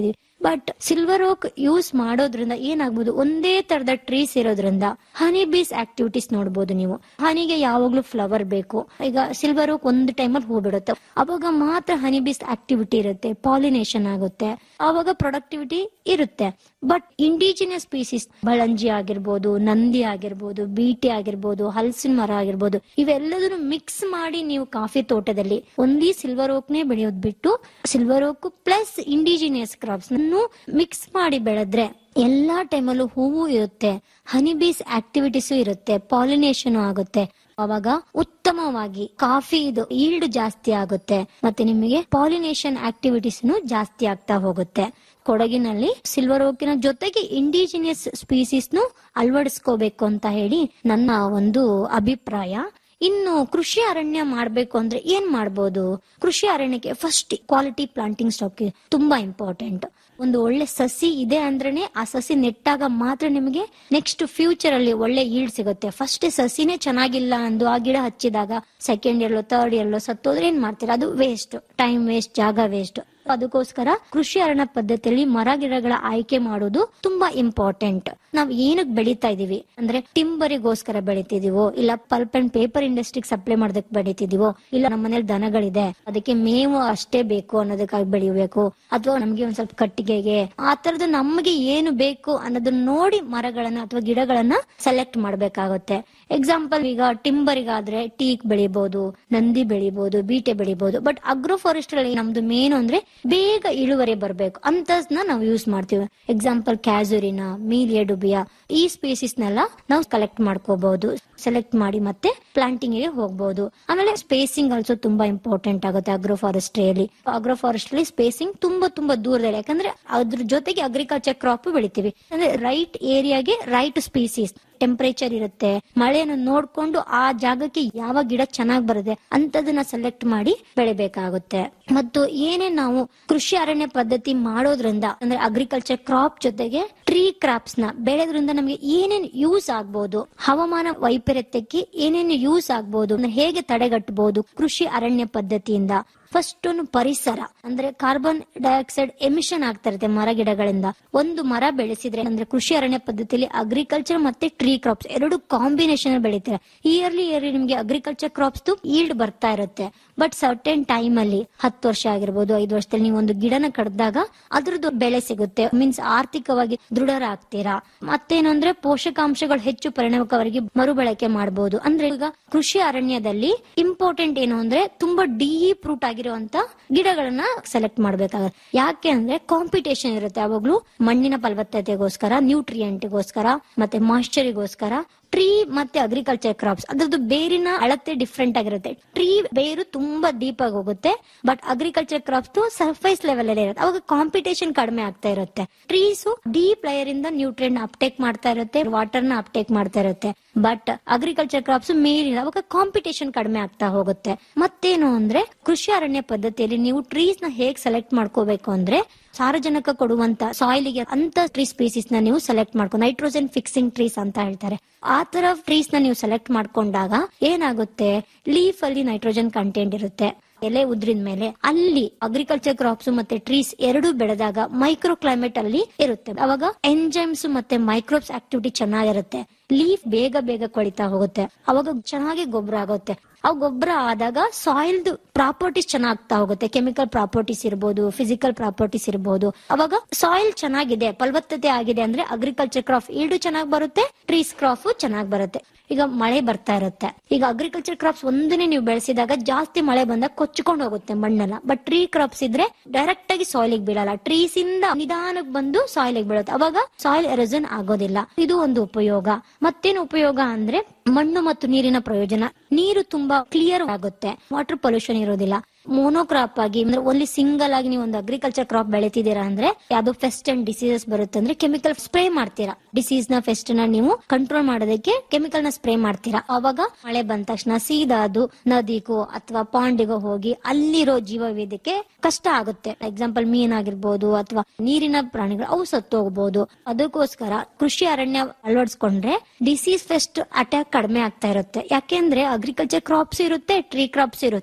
ಬಟ್ ಸಿಲ್ವರ್ ಓಕ್ ಯೂಸ್ ಮಾಡೋದ್ರಿಂದ ಏನಾಗ್ಬೋದು ಒಂದೇ ತರದ ಟ್ರೀಸ್ ಇರೋದ್ರಿಂದ ಹನಿ ಬೀಸ್ ಆಕ್ಟಿವಿಟೀಸ್ ನೋಡ್ಬೋದು ನೀವು ಹನಿಗೆ ಯಾವಾಗ್ಲೂ ಫ್ಲವರ್ ಬೇಕು ಈಗ ಸಿಲ್ವರ್ ಓಕ್ ಒಂದು ಟೈಮಲ್ಲಿ ಹೂ ಬಿಡುತ್ತೆ ಅವಾಗ ಮಾತ್ರ ಹನಿ ಬೀಸ್ ಆಕ್ಟಿವಿಟಿ ಇರುತ್ತೆ ಪಾಲಿನೇಷನ್ ಆಗುತ್ತೆ ಅವಾಗ ಪ್ರೊಡಕ್ಟಿವಿಟಿ ಇರುತ್ತೆ ಬಟ್ ಇಂಡಿಜಿನಿಯಸ್ ಸ್ಪೀಸೀಸ್ ಬಳಂಜಿ ಆಗಿರ್ಬೋದು ನಂದಿ ಆಗಿರ್ಬೋದು ಬೀಟಿ ಆಗಿರ್ಬೋದು ಹಲಸಿನ ಮರ ಆಗಿರ್ಬೋದು ಇವೆಲ್ಲದನ್ನು ಮಿಕ್ಸ್ ಮಾಡಿ ನೀವು ಕಾಫಿ ತೋಟದಲ್ಲಿ ಒಂದೇ ಸಿಲ್ವರ್ ಓಕ್ನೇ ಬೆಳೆಯೋದ್ ಬಿಟ್ಟು silver oak plus indigenous crops mix ಮಾಡಿ ಬೆಳೆದ್ರೆ ಎಲ್ಲಾ ಟೈಮಲ್ಲೂ ಹೂವು ಇರುತ್ತೆ ಹನಿ ಬೀಸ್ ಆಕ್ಟಿವಿಟೀಸ್ ಇರುತ್ತೆ ಪಾಲಿನೇಷನ್ ಆಗುತ್ತೆ ಅವಾಗ ಉತ್ತಮವಾಗಿ ಕಾಫಿ ಇದು ಈಲ್ಡ್ ಜಾಸ್ತಿ ಆಗುತ್ತೆ ಮತ್ತೆ ನಿಮಗೆ ಪಾಲಿನೇಷನ್ ಆಕ್ಟಿವಿಟೀಸ್ ಜಾಸ್ತಿ ಆಗ್ತಾ ಹೋಗುತ್ತೆ ಕೊಡಗಿನಲ್ಲಿ ಸಿಲ್ವರ್ ಓಕಿನ ಜೊತೆಗೆ ಇಂಡಿಜಿನಿಯಸ್ ಸ್ಪೀಸೀಸ್ ನು ಅಳವಡಿಸ್ಕೋಬೇಕು ಅಂತ ಹೇಳಿ ನನ್ನ ಒಂದು ಅಭಿಪ್ರಾಯ ಇನ್ನು ಕೃಷಿ ಅರಣ್ಯ ಮಾಡ್ಬೇಕು ಅಂದ್ರೆ ಏನ್ ಮಾಡ್ಬೋದು ಕೃಷಿ ಅರಣ್ಯಕ್ಕೆ ಫಸ್ಟ್ ಕ್ವಾಲಿಟಿ ಪ್ಲಾಂಟಿಂಗ್ ಸ್ಟಾಕ್ ತುಂಬಾ ಇಂಪಾರ್ಟೆಂಟ್ ಒಂದು ಒಳ್ಳೆ ಸಸಿ ಇದೆ ಅಂದ್ರೇನೆ ಆ ಸಸಿ ನೆಟ್ಟಾಗ ಮಾತ್ರ ನಿಮಗೆ ನೆಕ್ಸ್ಟ್ ಫ್ಯೂಚರ್ ಅಲ್ಲಿ ಒಳ್ಳೆ ಈಲ್ಡ್ ಸಿಗುತ್ತೆ ಫಸ್ಟ್ ಸಸಿನೇ ಚೆನ್ನಾಗಿಲ್ಲ ಅಂದು ಆ ಗಿಡ ಹಚ್ಚಿದಾಗ ಸೆಕೆಂಡ್ ಇಯರ್ಲೋ ಥರ್ಡ್ ಇಯರ್ಲೋ ಸತ್ತೋದ್ರೆ ಏನ್ ಮಾಡ್ತೀರಾ ಅದು ವೇಸ್ಟ್ ಟೈಮ್ ವೇಸ್ಟ್ ಜಾಗ ವೇಸ್ಟ್ ಅದಕ್ಕೋಸ್ಕರ ಕೃಷಿ ಅರಣ್ಯ ಪದ್ಧತಿಯಲ್ಲಿ ಮರ ಗಿಡಗಳ ಆಯ್ಕೆ ಮಾಡೋದು ತುಂಬಾ ಇಂಪಾರ್ಟೆಂಟ್ ನಾವ್ ಏನಕ್ ಬೆಳಿತಾ ಇದೀವಿ ಅಂದ್ರೆ ಟಿಂಬರಿಗೋಸ್ಕರ ಬೆಳಿತಿದೀವೋ ಇಲ್ಲ ಪಲ್ಪ್ ಅಂಡ್ ಪೇಪರ್ ಇಂಡಸ್ಟ್ರಿಗೆ ಸಪ್ಲೈ ಮಾಡೋದಕ್ಕೆ ಬೆಳಿತಿದೀವೋ ಇಲ್ಲ ನಮ್ಮ ಮನೇಲಿ ದನಗಳಿದೆ ಅದಕ್ಕೆ ಮೇವು ಅಷ್ಟೇ ಬೇಕು ಅನ್ನೋದಕ್ಕಾಗಿ ಬೆಳಿಬೇಕು ಅಥವಾ ನಮ್ಗೆ ಒಂದ್ ಸ್ವಲ್ಪ ಕಟ್ಟಿಗೆಗೆ ಆ ತರದ ನಮಗೆ ಏನು ಬೇಕು ಅನ್ನೋದನ್ನ ನೋಡಿ ಮರಗಳನ್ನ ಅಥವಾ ಗಿಡಗಳನ್ನ ಸೆಲೆಕ್ಟ್ ಮಾಡ್ಬೇಕಾಗುತ್ತೆ ಎಕ್ಸಾಂಪಲ್ ಈಗ ಟಿಂಬರಿಗಾದ್ರೆ ಟೀಕ್ ಬೆಳಿಬಹುದು ನಂದಿ ಬೆಳಿಬಹುದು ಬೀಟೆ ಬೆಳಿಬಹುದು ಬಟ್ ಅಗ್ರೋ ಫಾರೆಸ್ಟ್ ಅಲ್ಲಿ ನಮ್ದು ಮೇನ್ ಅಂದ್ರೆ ಬೇಗ ಇಳುವರಿ ಬರ್ಬೇಕು ಅಂತದ್ನ ನಾವು ಯೂಸ್ ಮಾಡ್ತೀವಿ ಎಕ್ಸಾಂಪಲ್ ಕ್ಯಾಸುರಿನ ಮೀಲಿಯ ಡುಬಿಯಾ ಈ ಸ್ಪೀಸೀಸ್ ನೆಲ್ಲ ನಾವು ಕಲೆಕ್ಟ್ ಮಾಡ್ಕೋಬಹುದು ಸೆಲೆಕ್ಟ್ ಮಾಡಿ ಮತ್ತೆ ಪ್ಲಾಂಟಿಂಗ್ ಗೆ ಹೋಗ್ಬಹುದು ಆಮೇಲೆ ಸ್ಪೇಸಿಂಗ್ ಆಲ್ಸೋ ತುಂಬಾ ಇಂಪಾರ್ಟೆಂಟ್ ಆಗುತ್ತೆ ಅಗ್ರೋ ಫಾರೆಸ್ಟ್ರಿಯಲ್ಲಿ ಅಗ್ರೋ ಫಾರೆಸ್ಟ್ರಿ ಸ್ಪೇಸಿಂಗ್ ತುಂಬಾ ತುಂಬಾ ದೂರದಲ್ಲಿ ಯಾಕಂದ್ರೆ ಅದ್ರ ಜೊತೆಗೆ ಅಗ್ರಿಕಲ್ಚರ್ ಕ್ರಾಪ್ ಬೆಳಿತೀವಿ ಅಂದ್ರೆ ರೈಟ್ ಏರಿಯಾಗೆ ರೈಟ್ ಸ್ಪೀಸೀಸ್ ಟೆಂಪರೇಚರ್ ಇರುತ್ತೆ ಮಳೆಯನ್ನು ನೋಡ್ಕೊಂಡು ಆ ಜಾಗಕ್ಕೆ ಯಾವ ಗಿಡ ಚೆನ್ನಾಗಿ ಬರುತ್ತೆ ಅಂತದನ್ನ ಸೆಲೆಕ್ಟ್ ಮಾಡಿ ಬೆಳಿಬೇಕಾಗುತ್ತೆ ಮತ್ತು ಏನೇ ನಾವು ಕೃಷಿ ಅರಣ್ಯ ಪದ್ಧತಿ ಮಾಡೋದ್ರಿಂದ ಅಂದ್ರೆ ಅಗ್ರಿಕಲ್ಚರ್ ಕ್ರಾಪ್ ಜೊತೆಗೆ ಟ್ರೀ ಕ್ರಾಪ್ಸ್ ನ ಬೆಳೆದ್ರಿಂದ ನಮಗೆ ಏನೇನ್ ಯೂಸ್ ಆಗ್ಬಹುದು ಹವಾಮಾನ ವೈಪರೀತ್ಯಕ್ಕೆ ಏನೇನು ಯೂಸ್ ಆಗ್ಬಹುದು ಅಂದ್ರೆ ಹೇಗೆ ತಡೆಗಟ್ಟಬಹುದು ಕೃಷಿ ಅರಣ್ಯ ಪದ್ಧತಿಯಿಂದ ಫಸ್ಟ್ ಒಂದು ಪರಿಸರ ಅಂದ್ರೆ ಕಾರ್ಬನ್ ಡೈಆಕ್ಸೈಡ್ ಎಮಿಷನ್ ಆಗ್ತಾ ಇರುತ್ತೆ ಮರ ಗಿಡಗಳಿಂದ ಒಂದು ಮರ ಬೆಳೆಸಿದ್ರೆ ಅಂದ್ರೆ ಕೃಷಿ ಅರಣ್ಯ ಪದ್ಧತಿಯಲ್ಲಿ ಅಗ್ರಿಕಲ್ಚರ್ ಮತ್ತೆ ಟ್ರೀ ಕ್ರಾಪ್ಸ್ ಎರಡು ಕಾಂಬಿನೇಷನ್ ಬೆಳಿತಾರೆ ಇಯರ್ಲಿ ಇಯರ್ಲಿ ನಿಮ್ಗೆ ಅಗ್ರಿಕಲ್ಚರ್ ಕ್ರಾಪ್ಸ್ ಈಲ್ಡ್ ಬರ್ತಾ ಇರುತ್ತೆ ಬಟ್ ಸರ್ಟೆನ್ ಟೈಮ್ ಅಲ್ಲಿ ಹತ್ತು ವರ್ಷ ಆಗಿರ್ಬೋದು ಐದು ವರ್ಷದಲ್ಲಿ ನೀವು ಒಂದು ಗಿಡನ ಕಡ್ದಾಗ ಅದ್ರದ್ದು ಬೆಳೆ ಸಿಗುತ್ತೆ ಮೀನ್ಸ್ ಆರ್ಥಿಕವಾಗಿ ದೃಢರಾಗ್ತೀರಾ ಮತ್ತೇನು ಅಂದ್ರೆ ಪೋಷಕಾಂಶಗಳು ಹೆಚ್ಚು ಪರಿಣಾಮಕಾರಿಗೆ ಮರುಬಳಕೆ ಮಾಡಬಹುದು ಅಂದ್ರೆ ಈಗ ಕೃಷಿ ಅರಣ್ಯದಲ್ಲಿ ಇಂಪಾರ್ಟೆಂಟ್ ಏನು ಅಂದ್ರೆ ತುಂಬಾ ಡೀಪ್ ರೂಟ್ ಆಗಿರುವಂತ ಗಿಡಗಳನ್ನ ಸೆಲೆಕ್ಟ್ ಮಾಡ್ಬೇಕಾಗುತ್ತೆ ಯಾಕೆ ಅಂದ್ರೆ ಕಾಂಪಿಟೇಷನ್ ಇರುತ್ತೆ ಯಾವಾಗ್ಲೂ ಮಣ್ಣಿನ ಫಲವತ್ತತೆಗೋಸ್ಕರ ನ್ಯೂಟ್ರಿಯೆಂಟ್ಗೋಸ್ಕರ ಮತ್ತೆ ಮಾಯಿಶ್ಚರಿಗೋಸ್ಕರ ಟ್ರೀ ಮತ್ತೆ ಅಗ್ರಿಕಲ್ಚರ್ ಕ್ರಾಪ್ಸ್ ಅದ್ರದ್ದು ಬೇರಿನ ಅಳತೆ ಡಿಫ್ರೆಂಟ್ ಆಗಿರುತ್ತೆ ಟ್ರೀ ಬೇರು ತುಂಬಾ ಡೀಪ್ ಆಗಿ ಹೋಗುತ್ತೆ but agriculture crops surface level ಅಲ್ಲಿ ಇರುತ್ತೆ ಅವಾಗ ಕಾಂಪಿಟೇಷನ್ ಕಡಿಮೆ ಆಗ್ತಾ ಇರುತ್ತೆ ಟ್ರೀಸ್ ಡೀಪ್ ಲೇಯರ್ ಇಂದ ನ್ಯೂಟ್ರಿಯನ್ ಅಪ್ಟೇಕ್ ಮಾಡ್ತಾ ಇರುತ್ತೆ ವಾಟರ್ ನ ಅಪ್ಟೇಕ್ ಮಾಡ್ತಾ ಇರುತ್ತೆ ಬಟ್ ಅಗ್ರಿಕಲ್ಚರ್ ಕ್ರಾಪ್ಸ್ ಮೇಲಿನ ಅವಾಗ ಕಾಂಪಿಟೇಷನ್ ಕಡಿಮೆ ಆಗ್ತಾ ಹೋಗುತ್ತೆ ಮತ್ತೇನು ಅಂದ್ರೆ ಕೃಷಿ ಅರಣ್ಯ ಪದ್ಧತಿಯಲ್ಲಿ ನೀವು ಟ್ರೀಸ್ ನ ಹೇಗ್ ಸೆಲೆಕ್ಟ್ ಮಾಡ್ಕೋಬೇಕು ಅಂದ್ರೆ ಸಾರಜನಕ ಕೊಡುವಂತ ಸಾಯಿಲ್ ಗೆ ಅಂತ ಟ್ರೀ ಸ್ಪೀಸೀಸ್ ನ ನೀವು ಸೆಲೆಕ್ಟ್ ಮಾಡ್ಕೊ ನೈಟ್ರೋಜನ್ ಫಿಕ್ಸಿಂಗ್ ಟ್ರೀಸ್ ಅಂತ ಹೇಳ್ತಾರೆ ಆ ತರ ಟ್ರೀಸ್ ನ ನೀವು ಸೆಲೆಕ್ಟ್ ಮಾಡ್ಕೊಂಡಾಗ ಏನಾಗುತ್ತೆ ಲೀಫ್ ಅಲ್ಲಿ ನೈಟ್ರೋಜನ್ ಕಂಟೆಂಟ್ ಇರುತ್ತೆ ಎಲೆ ಉದ್ರಿದ ಮೇಲೆ ಅಲ್ಲಿ ಅಗ್ರಿಕಲ್ಚರ್ ಕ್ರಾಪ್ಸ್ ಮತ್ತೆ ಟ್ರೀಸ್ ಎರಡು ಬೆಳೆದಾಗ ಮೈಕ್ರೋ ಕ್ಲೈಮೇಟ್ ಅಲ್ಲಿ ಇರುತ್ತೆ ಅವಾಗ ಎಂಜೈಮ್ಸ್ ಮತ್ತೆ ಮೈಕ್ರೋಬ್ಸ್ ಆಕ್ಟಿವಿಟಿ ಚೆನ್ನಾಗಿರುತ್ತೆ ಲೀಫ್ ಬೇಗ ಬೇಗ ಕೊಳಿತಾ ಹೋಗುತ್ತೆ ಅವಾಗ ಚೆನ್ನಾಗಿ ಗೊಬ್ಬರ ಆಗುತ್ತೆ ಆ ಗೊಬ್ಬರ ಆದಾಗ ಸಾಯಿಲ್ದು ಪ್ರಾಪರ್ಟೀಸ್ ಚೆನ್ನಾಗ್ತಾ ಹೋಗುತ್ತೆ ಕೆಮಿಕಲ್ ಪ್ರಾಪರ್ಟೀಸ್ ಇರ್ಬೋದು ಫಿಸಿಕಲ್ ಪ್ರಾಪರ್ಟೀಸ್ ಇರ್ಬೋದು ಅವಾಗ ಸಾಯಿಲ್ ಚೆನ್ನಾಗಿದೆ ಫಲವತ್ತತೆ ಆಗಿದೆ ಅಂದ್ರೆ ಅಗ್ರಿಕಲ್ಚರ್ ಕ್ರಾಪ್ ಈಲ್ಡು ಚೆನ್ನಾಗಿ ಬರುತ್ತೆ ಟ್ರೀಸ್ ಕ್ರಾಪ್ ಚೆನ್ನಾಗಿ ಬರುತ್ತೆ ಈಗ ಮಳೆ ಬರ್ತಾ ಇರುತ್ತೆ ಈಗ ಅಗ್ರಿಕಲ್ಚರ್ ಕ್ರಾಪ್ಸ್ ಒಂದನೇ ನೀವು ಬೆಳೆಸಿದಾಗ ಜಾಸ್ತಿ ಮಳೆ ಬಂದಾಗ ಕೊಚ್ಚಿಕೊಂಡು ಹೋಗುತ್ತೆ ಮಣ್ಣೆಲ್ಲ ಬಟ್ ಟ್ರೀ ಕ್ರಾಪ್ಸ್ ಇದ್ರೆ ಡೈರೆಕ್ಟ್ ಆಗಿ ಸಾಯಿಲ್ ಬೀಳಲ್ಲ ಟ್ರೀಸ್ ಇಂದ ನಿಧಾನಕ್ಕೆ ಬಂದು ಸಾಯಿಲ್ ಬೀಳುತ್ತೆ ಅವಾಗ ಸಾಯಿಲ್ ಎರೋಸನ್ ಆಗೋದಿಲ್ಲ ಇದು ಒಂದು ಉಪಯೋಗ ಮತ್ತೇನು ಉಪಯೋಗ ಅಂದ್ರೆ ಮಣ್ಣು ಮತ್ತು ನೀರಿನ ಪ್ರಯೋಜನ ನೀರು ತುಂಬಾ ಕ್ಲಿಯರ್ ಆಗುತ್ತೆ ವಾಟರ್ ಪೊಲ್ಯೂಷನ್ ಇರೋದಿಲ್ಲ ಮೋನೋಕ್ರಾಪ್ ಆಗಿ ಅಂದ್ರೆ ಓನ್ಲಿ ಸಿಂಗಲ್ ಆಗಿ ನೀವು ಒಂದು ಅಗ್ರಿಕಲ್ಚರ್ ಕ್ರಾಪ್ ಬೆಳಿತಿದ್ದೀರಾ ಅಂದ್ರೆ ಯಾವ್ದೋ ಫೆಸ್ಟ್ ಅಂಡ್ ಡಿಸೀಸಸ್ ಬರುತ್ತೆ ಅಂದ್ರೆ ಕೆಮಿಕಲ್ ಸ್ಪ್ರೇ ಮಾಡ್ತೀರಾ ಡಿಸೀಸ್ ನ ಫೆಸ್ಟ್ ನ ನೀವು ಕಂಟ್ರೋಲ್ ಮಾಡೋದಕ್ಕೆ ಕೆಮಿಕಲ್ ನ ಸ್ಪ್ರೇ ಮಾಡ್ತೀರಾ ಅವಾಗ ಮಳೆ ಬಂದ ತಕ್ಷಣ ಸೀದಾ ಅದು ನದಿಗೋ ಅಥವಾ ಪಾಂಡಿಗೋ ಹೋಗಿ ಅಲ್ಲಿರೋ ಜೀವವೇದಕ್ಕೆ ಕಷ್ಟ ಆಗುತ್ತೆ ಎಕ್ಸಾಂಪಲ್ ಮೀನಾಗಿರ್ಬೋದು ಅಥವಾ ನೀರಿನ ಪ್ರಾಣಿಗಳು ಅವು ಸತ್ತು ಹೋಗಬಹುದು ಅದಕ್ಕೋಸ್ಕರ ಕೃಷಿ ಅರಣ್ಯ ಅಳವಡಿಸ್ಕೊಂಡ್ರೆ ಡಿಸೀಸ್ ಫೆಸ್ಟ್ ಅಟ್ಯಾಕ್ ಕಡಿಮೆ ಆಗ್ತಾ ಇರುತ್ತೆ ಯಾಕೆಂದ್ರೆ ಅಗ್ರಿಕಲ್ಚರ್ ಕ್ರಾಪ್ಸ್ ಇರುತ್ತೆ ಟ್ರೀ ಕ್ರಾಪ್ಸ್ ಇರುತ್ತೆ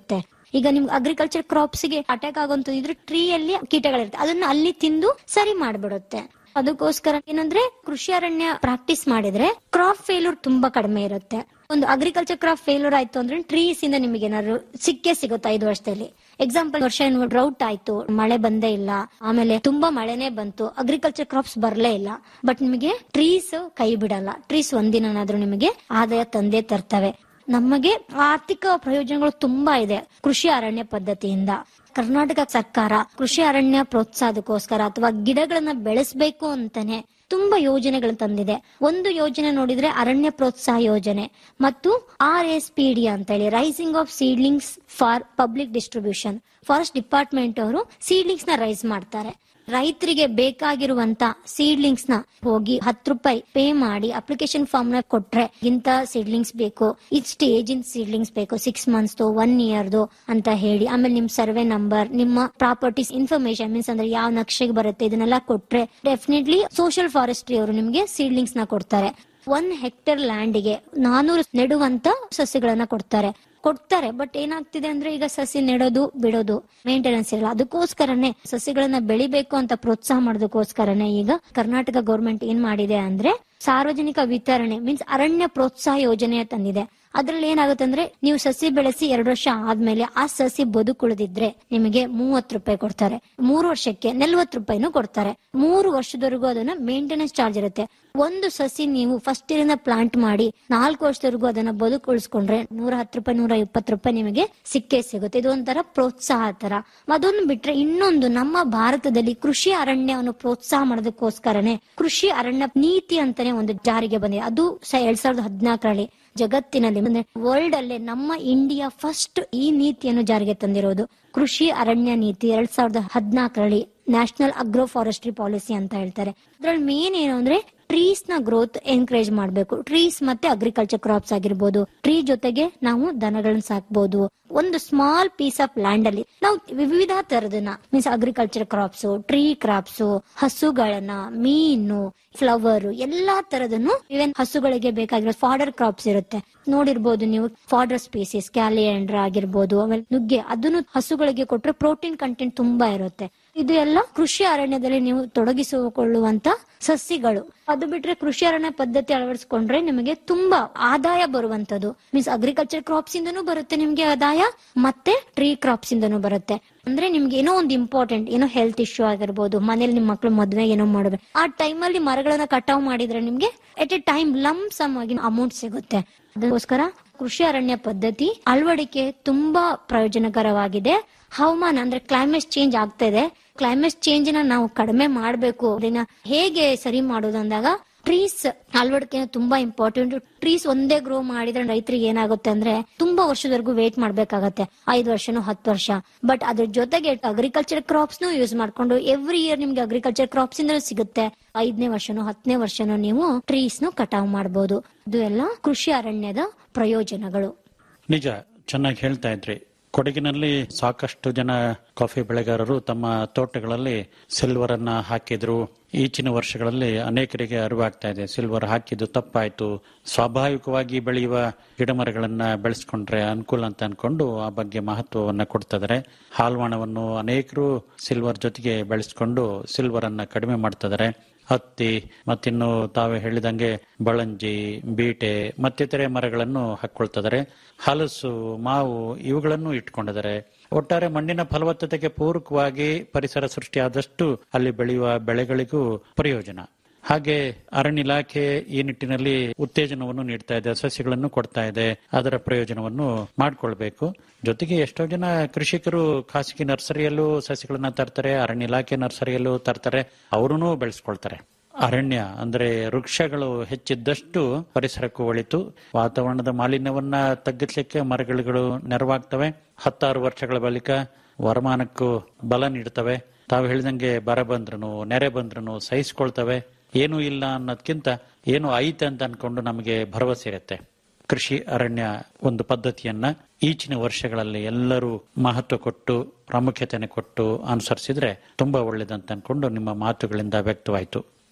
ಈಗ ನಿಮ್ಗೆ ಅಗ್ರಿಕಲ್ಚರ್ ಕ್ರಾಪ್ಸ್ ಗೆ ಅಟ್ಯಾಕ್ ಆಗುವಂತ ಇದ್ರೆ ಟ್ರೀಯಲ್ಲಿ ಕೀಟಗಳಿರುತ್ತೆ ಅದನ್ನ ಅಲ್ಲಿ ತಿಂದು ಸರಿ ಮಾಡ್ಬಿಡುತ್ತೆ ಅದಕ್ಕೋಸ್ಕರ ಏನಂದ್ರೆ ಕೃಷಿ ಅರಣ್ಯ ಪ್ರಾಕ್ಟೀಸ್ ಮಾಡಿದ್ರೆ ಕ್ರಾಪ್ ಫೇಲ್ಯೂರ್ ತುಂಬಾ ಕಡಿಮೆ ಇರುತ್ತೆ ಒಂದು ಅಗ್ರಿಕಲ್ಚರ್ ಕ್ರಾಪ್ ಫೇಲ್ಯೂರ್ ಆಯ್ತು ಅಂದ್ರೆ ಟ್ರೀಸ್ ಇಂದ ನಿಮಗೆ ಏನಾದ್ರು ಸಿಕ್ಕೇ ಸಿಗುತ್ತೆ ಐದು ವರ್ಷದಲ್ಲಿ ಎಕ್ಸಾಂಪಲ್ ವರ್ಷ ಏನು ಡ್ರೌಟ್ ಆಯ್ತು ಮಳೆ ಬಂದೇ ಇಲ್ಲ ಆಮೇಲೆ ತುಂಬಾ ಮಳೆನೇ ಬಂತು ಅಗ್ರಿಕಲ್ಚರ್ ಕ್ರಾಪ್ಸ್ ಬರ್ಲೇ ಇಲ್ಲ ಬಟ್ ನಿಮಗೆ ಟ್ರೀಸ್ ಕೈ ಬಿಡಲ್ಲ ಟ್ರೀಸ್ ಒಂದಿನಾದ್ರೂ ನಿಮಗೆ ಆದಾಯ ತಂದೆ ತರ್ತವೆ ನಮಗೆ ಆರ್ಥಿಕ ಪ್ರಯೋಜನಗಳು ತುಂಬಾ ಇದೆ ಕೃಷಿ ಅರಣ್ಯ ಪದ್ಧತಿಯಿಂದ ಕರ್ನಾಟಕ ಸರ್ಕಾರ ಕೃಷಿ ಅರಣ್ಯ ಪ್ರೋತ್ಸಾಹದಕ್ಕೋಸ್ಕರ ಅಥವಾ ಗಿಡಗಳನ್ನ ಬೆಳೆಸಬೇಕು ಅಂತಾನೆ ತುಂಬಾ ಯೋಜನೆಗಳು ತಂದಿದೆ ಒಂದು ಯೋಜನೆ ನೋಡಿದ್ರೆ ಅರಣ್ಯ ಪ್ರೋತ್ಸಾಹ ಯೋಜನೆ ಮತ್ತು ಆರ್ ಎಸ್ ಪಿ ಡಿ ಅಂತ ಹೇಳಿ raising of seedlings for public distribution forest department ಅವರು ಸೀಡ್ಲಿಂಗ್ಸ್ ನ ರೈಸ್ ಮಾಡ್ತಾರೆ ರೈತರಿಗೆ ಬೇಕಾಗಿರುವಂತ ಸೀಡ್ಲಿಂಗ್ಸ್ ನ ಹೋಗಿ ಹತ್ತು ರೂಪಾಯಿ ಪೇ ಮಾಡಿ ಅಪ್ಲಿಕೇಶನ್ ಫಾರ್ಮ್ ನ ಕೊಟ್ರೆ ಇಂತ ಸೀಡ್ಲಿಂಗ್ಸ್ ಬೇಕು ಇಷ್ಟು ಏಜಿನ ಸೀಡ್ಲಿಂಗ್ಸ್ ಬೇಕು ಸಿಕ್ಸ್ ಮಂತ್ಸ್ ಒನ್ ಇಯರ್ದು ಅಂತ ಹೇಳಿ ಆಮೇಲೆ ನಿಮ್ ಸರ್ವೆ ನಂಬರ್ ನಿಮ್ಮ ಪ್ರಾಪರ್ಟೀಸ್ ಇನ್ಫಾರ್ಮೇಶನ್ ಮೀನ್ಸ್ ಅಂದ್ರೆ ಯಾವ ನಕ್ಷೆಗೆ ಬರುತ್ತೆ ಇದನ್ನೆಲ್ಲ ಕೊಟ್ರೆ ಡೆಫಿನೆಟ್ಲಿ ಸೋಷಿಯಲ್ ಫಾರೆಸ್ಟ್ರಿ ಅವರು ನಿಮ್ಗೆ ಸೀಡ್ಲಿಂಗ್ಸ್ ನ ಕೊಡ್ತಾರೆ ಒನ್ ಹೆಕ್ಟೇರ್ ಲ್ಯಾಂಡ್ಗೆ ನಾನೂರು ನೆಡುವಂತ ಸಸ್ಯಗಳನ್ನ ಕೊಡ್ತಾರೆ ಕೊಡ್ತಾರೆ ಬಟ್ ಏನಾಗ್ತಿದೆ ಅಂದ್ರೆ ಈಗ ಸಸಿ ನೆಡೋದು ಬಿಡೋದು ಮೇಂಟೆನೆನ್ಸ್ ಇರಲ್ಲ ಅದಕ್ಕೋಸ್ಕರನೇ ಸಸಿಗಳನ್ನ ಬೆಳಿಬೇಕು ಅಂತ ಪ್ರೋತ್ಸಾಹ ಮಾಡೋದಕ್ಕೋಸ್ಕರನೇ ಈಗ ಕರ್ನಾಟಕ ಗೌರ್ಮೆಂಟ್ ಏನ್ ಮಾಡಿದೆ ಅಂದ್ರೆ ಸಾರ್ವಜನಿಕ ವಿತರಣೆ ಮೀನ್ಸ್ ಅರಣ್ಯ ಪ್ರೋತ್ಸಾಹ ಯೋಜನೆ ತಂದಿದೆ ಅದ್ರಲ್ಲಿ ಏನಾಗುತ್ತೆ ಅಂದ್ರೆ ನೀವು ಸಸಿ ಬೆಳೆಸಿ ಎರಡು ವರ್ಷ ಆದ್ಮೇಲೆ ಆ ಸಸಿ ಬದುಕುಳಿದಿದ್ರೆ ನಿಮಗೆ ಮೂವತ್ತು ರೂಪಾಯಿ ಕೊಡ್ತಾರೆ ಮೂರು ವರ್ಷಕ್ಕೆ ನಲ್ವತ್ತು ರೂಪಾಯಿನೂ ಕೊಡ್ತಾರೆ ಮೂರು ವರ್ಷದವರೆಗೂ ಅದನ್ನ ಮೇಂಟೆನೆನ್ಸ್ ಚಾರ್ಜ್ ಇರುತ್ತೆ ಒಂದು ಸಸಿ ನೀವು ಫಸ್ಟ್ ಇಯರ್ ಪ್ಲಾಂಟ್ ಮಾಡಿ ನಾಲ್ಕು ವರ್ಷದವರೆಗೂ ಅದನ್ನ ಬದುಕುಳಿಸ್ಕೊಂಡ್ರೆ ನೂರ ಹತ್ತು ರೂಪಾಯಿ ನೂರ ಇಪ್ಪತ್ತು ರೂಪಾಯಿ ನಿಮಗೆ ಸಿಕ್ಕೇ ಸಿಗುತ್ತೆ ಇದು ಒಂಥರ ಪ್ರೋತ್ಸಾಹ ತರ ಅದೊಂದು ಬಿಟ್ರೆ ಇನ್ನೊಂದು ನಮ್ಮ ಭಾರತದಲ್ಲಿ ಕೃಷಿ ಅರಣ್ಯವನ್ನು ಪ್ರೋತ್ಸಾಹ ಮಾಡೋದಕ್ಕೋಸ್ಕರನೇ ಕೃಷಿ ಅರಣ್ಯ ನೀತಿ ಅಂತಾನೆ ಒಂದು ಜಾರಿಗೆ ಬಂದಿದೆ ಅದು ಸ- ಎರಡ್ ಸಾವಿರದ ಹದಿನಾಲ್ಕರಲ್ಲಿ ಜಗತ್ತಿನಲ್ಲಿ ಅಂದ್ರೆ ವರ್ಲ್ಡ್ ಅಲ್ಲೇ ನಮ್ಮ ಇಂಡಿಯಾ ಫಸ್ಟ್ ಈ ನೀತಿಯನ್ನು ಜಾರಿಗೆ ತಂದಿರೋದು ಕೃಷಿ ಅರಣ್ಯ ನೀತಿ ಎರಡ್ ಸಾವಿರದ ಹದಿನಾಲ್ಕರಲ್ಲಿ ನ್ಯಾಷನಲ್ ಅಗ್ರೋ ಫಾರೆಸ್ಟ್ರಿ ಪಾಲಿಸಿ ಅಂತ ಹೇಳ್ತಾರೆ ಅದ್ರಲ್ಲಿ ಮೇನ್ ಏನು ಅಂದ್ರೆ ಟ್ರೀಸ್ ನ ಗ್ರೋತ್ ಎನ್ಕರೇಜ್ ಮಾಡಬೇಕು ಟ್ರೀಸ್ ಮತ್ತೆ ಅಗ್ರಿಕಲ್ಚರ್ ಕ್ರಾಪ್ಸ್ ಆಗಿರ್ಬೋದು ಟ್ರೀ ಜೊತೆಗೆ ನಾವು ದನಗಳನ್ನ ಸಾಕ್ಬೋದು ಒಂದು ಸ್ಮಾಲ್ ಪೀಸ್ ಆಫ್ ಲ್ಯಾಂಡ್ ಅಲ್ಲಿ ನಾವು ವಿವಿಧ ತರದನ್ನ means agriculture crops tree crops ಹಸುಗಳನ್ನ ಮೀನು ಫ್ಲವರ್ ಎಲ್ಲಾ ತರದನ್ನು ಇವನ್ ಹಸುಗಳಿಗೆ ಬೇಕಾಗಿರೋ ಫಾಡರ್ ಕ್ರಾಪ್ಸ್ ಇರುತ್ತೆ ನೋಡಿರ್ಬೋದು ನೀವು ಫಾಡರ್ ಸ್ಪೀಸೀಸ್ ಕ್ಯಾಲಿಯಂಡ್ರ ಆಗಿರ್ಬೋದು ಆಮೇಲೆ ನುಗ್ಗೆ ಅದನ್ನು ಹಸುಗಳಿಗೆ ಕೊಟ್ರೆ ಪ್ರೋಟೀನ್ ಕಂಟೆಂಟ್ ತುಂಬಾ ಇರುತ್ತೆ ಇದು ಎಲ್ಲ ಕೃಷಿ ಅರಣ್ಯದಲ್ಲಿ ನೀವು ತೊಡಗಿಸಿಕೊಳ್ಳುವಂತ ಸಸಿಗಳು ಅದು ಬಿಟ್ರೆ ಕೃಷಿ ಅರಣ್ಯ ಪದ್ಧತಿ ಅಳವಡಿಸಿಕೊಂಡ್ರೆ ನಿಮಗೆ ತುಂಬಾ ಆದಾಯ ಬರುವಂತದ್ದು ಮೀನ್ಸ್ ಅಗ್ರಿಕಲ್ಚರ್ ಕ್ರಾಪ್ಸ್ ಇಂದನೂ ಬರುತ್ತೆ ನಿಮ್ಗೆ ಆದಾಯ ಮತ್ತೆ ಟ್ರೀ ಕ್ರಾಪ್ಸ್ ಇಂದನೂ ಬರುತ್ತೆ ಅಂದ್ರೆ ನಿಮ್ಗೆ ಏನೋ ಒಂದು ಇಂಪಾರ್ಟೆಂಟ್ ಏನೋ ಹೆಲ್ತ್ ಇಶ್ಯೂ ಆಗಿರ್ಬೋದು ಮನೇಲಿ ನಿಮ್ ಮಕ್ಳು ಮದ್ವೆ ಏನೋ ಮಾಡ್ಬೇಕು ಆ ಟೈಮಲ್ಲಿ ಮರಗಳನ್ನ ಕಟಾವ್ ಮಾಡಿದ್ರೆ ನಿಮ್ಗೆ at a time lump sum ಆಗಿ ಅಮೌಂಟ್ ಸಿಗುತ್ತೆ ಅದಕ್ಕೋಸ್ಕರ ಕೃಷಿ ಅರಣ್ಯ ಪದ್ಧತಿ ಅಳವಡಿಕೆ ತುಂಬಾ ಪ್ರಯೋಜನಕರವಾಗಿದೆ ಹವಾಮಾನ ಅಂದ್ರೆ ಕ್ಲೈಮೇಟ್ ಚೇಂಜ್ ಆಗ್ತಾ ಇದೆ ಕ್ಲೈಮೇಟ್ ಚೇಂಜ್ ನ ನಾವು ಕಡಿಮೆ ಮಾಡಬೇಕು ಅದನ್ನ ಹೇಗೆ ಸರಿ ಮಾಡೋದು ಅಂದಾಗ ಟ್ರೀಸ್ ಅಳವಡಿಕೆ ತುಂಬಾ ಇಂಪಾರ್ಟೆಂಟ್ ಟ್ರೀಸ್ ಒಂದೇ ಗ್ರೋ ಮಾಡಿದ್ರೆ ರೈತರಿಗೆ ಏನಾಗುತ್ತೆ ಅಂದ್ರೆ ತುಂಬಾ ವರ್ಷದವರೆಗೂ ವೇಟ್ ಮಾಡ್ಬೇಕಾಗತ್ತೆ ಐದು ವರ್ಷನೋ ಹತ್ತು ವರ್ಷ ಬಟ್ ಅದ್ರ ಜೊತೆಗೆ ಅಗ್ರಿಕಲ್ಚರ್ ಕ್ರಾಪ್ಸ್ ನು ಯೂಸ್ ಮಾಡ್ಕೊಂಡು ಎವ್ರಿ ಇಯರ್ ನಿಮ್ಗೆ ಅಗ್ರಿಕಲ್ಚರ್ ಕ್ರಾಪ್ಸ್ ಇಂದ ಸಿಗುತ್ತೆ ಐದನೇ ವರ್ಷನೋ ಹತ್ತನೇ ವರ್ಷನೋ ನೀವು ಟ್ರೀಸ್ ನು ಕಟಾವ್ ಮಾಡಬಹುದು ಇದು ಎಲ್ಲ ಕೃಷಿ ಅರಣ್ಯದ ಪ್ರಯೋಜನಗಳು ನಿಜ ಚೆನ್ನಾಗಿ ಹೇಳ್ತಾ ಇದ್ರಿ ಕೊಡಗಿನಲ್ಲಿ ಸಾಕಷ್ಟು ಜನ ಕಾಫಿ ಬೆಳೆಗಾರರು ತಮ್ಮ ತೋಟಗಳಲ್ಲಿ ಸಿಲ್ವರ್ ಅನ್ನ ಹಾಕಿದ್ರು ಈಚಿನ ವರ್ಷಗಳಲ್ಲಿ ಅನೇಕರಿಗೆ ಅರಿವಾಗ್ತಾ ಇದೆ ಸಿಲ್ವರ್ ಹಾಕಿದ್ದು ತಪ್ಪಾಯ್ತು ಸ್ವಾಭಾವಿಕವಾಗಿ ಬೆಳೆಯುವ ಗಿಡಮರಗಳನ್ನ ಬೆಳೆಸ್ಕೊಂಡ್ರೆ ಅನುಕೂಲ ಅಂತ ಅನ್ಕೊಂಡು ಆ ಬಗ್ಗೆ ಮಹತ್ವವನ್ನ ಕೊಡ್ತಿದ್ದಾರೆ ಹಾಲ್ವಾಣವನ್ನು ಅನೇಕರು ಸಿಲ್ವರ್ ಜೊತೆಗೆ ಬೆಳೆಸ್ಕೊಂಡು ಸಿಲ್ವರ್ ಅನ್ನ ಕಡಿಮೆ ಮಾಡ್ತಿದ್ದಾರೆ ಹತ್ತಿ ಮತ್ತಿನ್ನು ತಾವೇ ಹೇಳಿದಂಗೆ ಬಳಂಜಿ ಬೀಟೆ ಮತ್ತಿತರೆ ಮರಗಳನ್ನು ಹಾಕೊಳ್ತಿದ್ದಾರೆ ಹಲಸು ಮಾವು ಇವುಗಳನ್ನು ಇಟ್ಕೊಂಡಿದ್ದಾರೆ ಒಟ್ಟಾರೆ ಮಣ್ಣಿನ ಫಲವತ್ತತೆಗೆ ಪೂರಕವಾಗಿ ಪರಿಸರ ಸೃಷ್ಟಿಯಾದಷ್ಟು ಅಲ್ಲಿ ಬೆಳೆಯುವ ಬೆಳೆಗಳಿಗೂ ಪ್ರಯೋಜನ ಹಾಗೆ ಅರಣ್ಯ ಇಲಾಖೆ ಈ ನಿಟ್ಟಿನಲ್ಲಿ ಉತ್ತೇಜನವನ್ನು ನೀಡ್ತಾ ಇದೆ ಸಸ್ಯಗಳನ್ನು ಕೊಡ್ತಾ ಇದೆ ಅದರ ಪ್ರಯೋಜನವನ್ನು ಮಾಡ್ಕೊಳ್ಬೇಕು ಜೊತೆಗೆ ಎಷ್ಟೋ ಜನ ಕೃಷಿಕರು ಖಾಸಗಿ ನರ್ಸರಿಯಲ್ಲೂ ಸಸ್ಯಗಳನ್ನ ತರ್ತಾರೆ ಅರಣ್ಯ ಇಲಾಖೆ ನರ್ಸರಿಯಲ್ಲೂ ತರ್ತಾರೆ ಅವರೂ ಬೆಳೆಸ್ಕೊಳ್ತಾರೆ ಅರಣ್ಯ ಅಂದ್ರೆ ವೃಕ್ಷಗಳು ಹೆಚ್ಚಿದ್ದಷ್ಟು ಪರಿಸರಕ್ಕೂ ಒಳಿತು ವಾತಾವರಣದ ಮಾಲಿನ್ಯವನ್ನ ತಗ್ಗಿಸ್ಲಿಕ್ಕೆ ಮರಗಳು ನೆರವಾಗ್ತವೆ ಹತ್ತಾರು ವರ್ಷಗಳ ಬಳಿಕ ವರಮಾನಕ್ಕೂ ಬಲ ನೀಡ್ತವೆ ತಾವು ಹೇಳಿದಂಗೆ ಬರ ಬಂದ್ರೂ ನೆರೆ ಬಂದ್ರೂ ಸಹಿಸ್ಕೊಳ್ತವೆ ಏನೂ ಇಲ್ಲ ಅನ್ನೋದ್ಕಿಂತ ಏನು ಐತೆ ಅಂತ ಅನ್ಕೊಂಡು ನಮಗೆ ಭರವಸೆ ಇರುತ್ತೆ ಕೃಷಿ ಅರಣ್ಯ ಒಂದು ಪದ್ಧತಿಯನ್ನ ಈಚಿನ ವರ್ಷಗಳಲ್ಲಿ ಎಲ್ಲರೂ ಮಹತ್ವ ಕೊಟ್ಟು ಪ್ರಾಮುಖ್ಯತೆಯನ್ನು ಕೊಟ್ಟು ಅನುಸರಿಸಿದ್ರೆ ತುಂಬಾ ಒಳ್ಳೇದಂತ ಅನ್ಕೊಂಡು ನಿಮ್ಮ ಮಾತುಗಳಿಂದ ವ್ಯಕ್ತವಾಯಿತು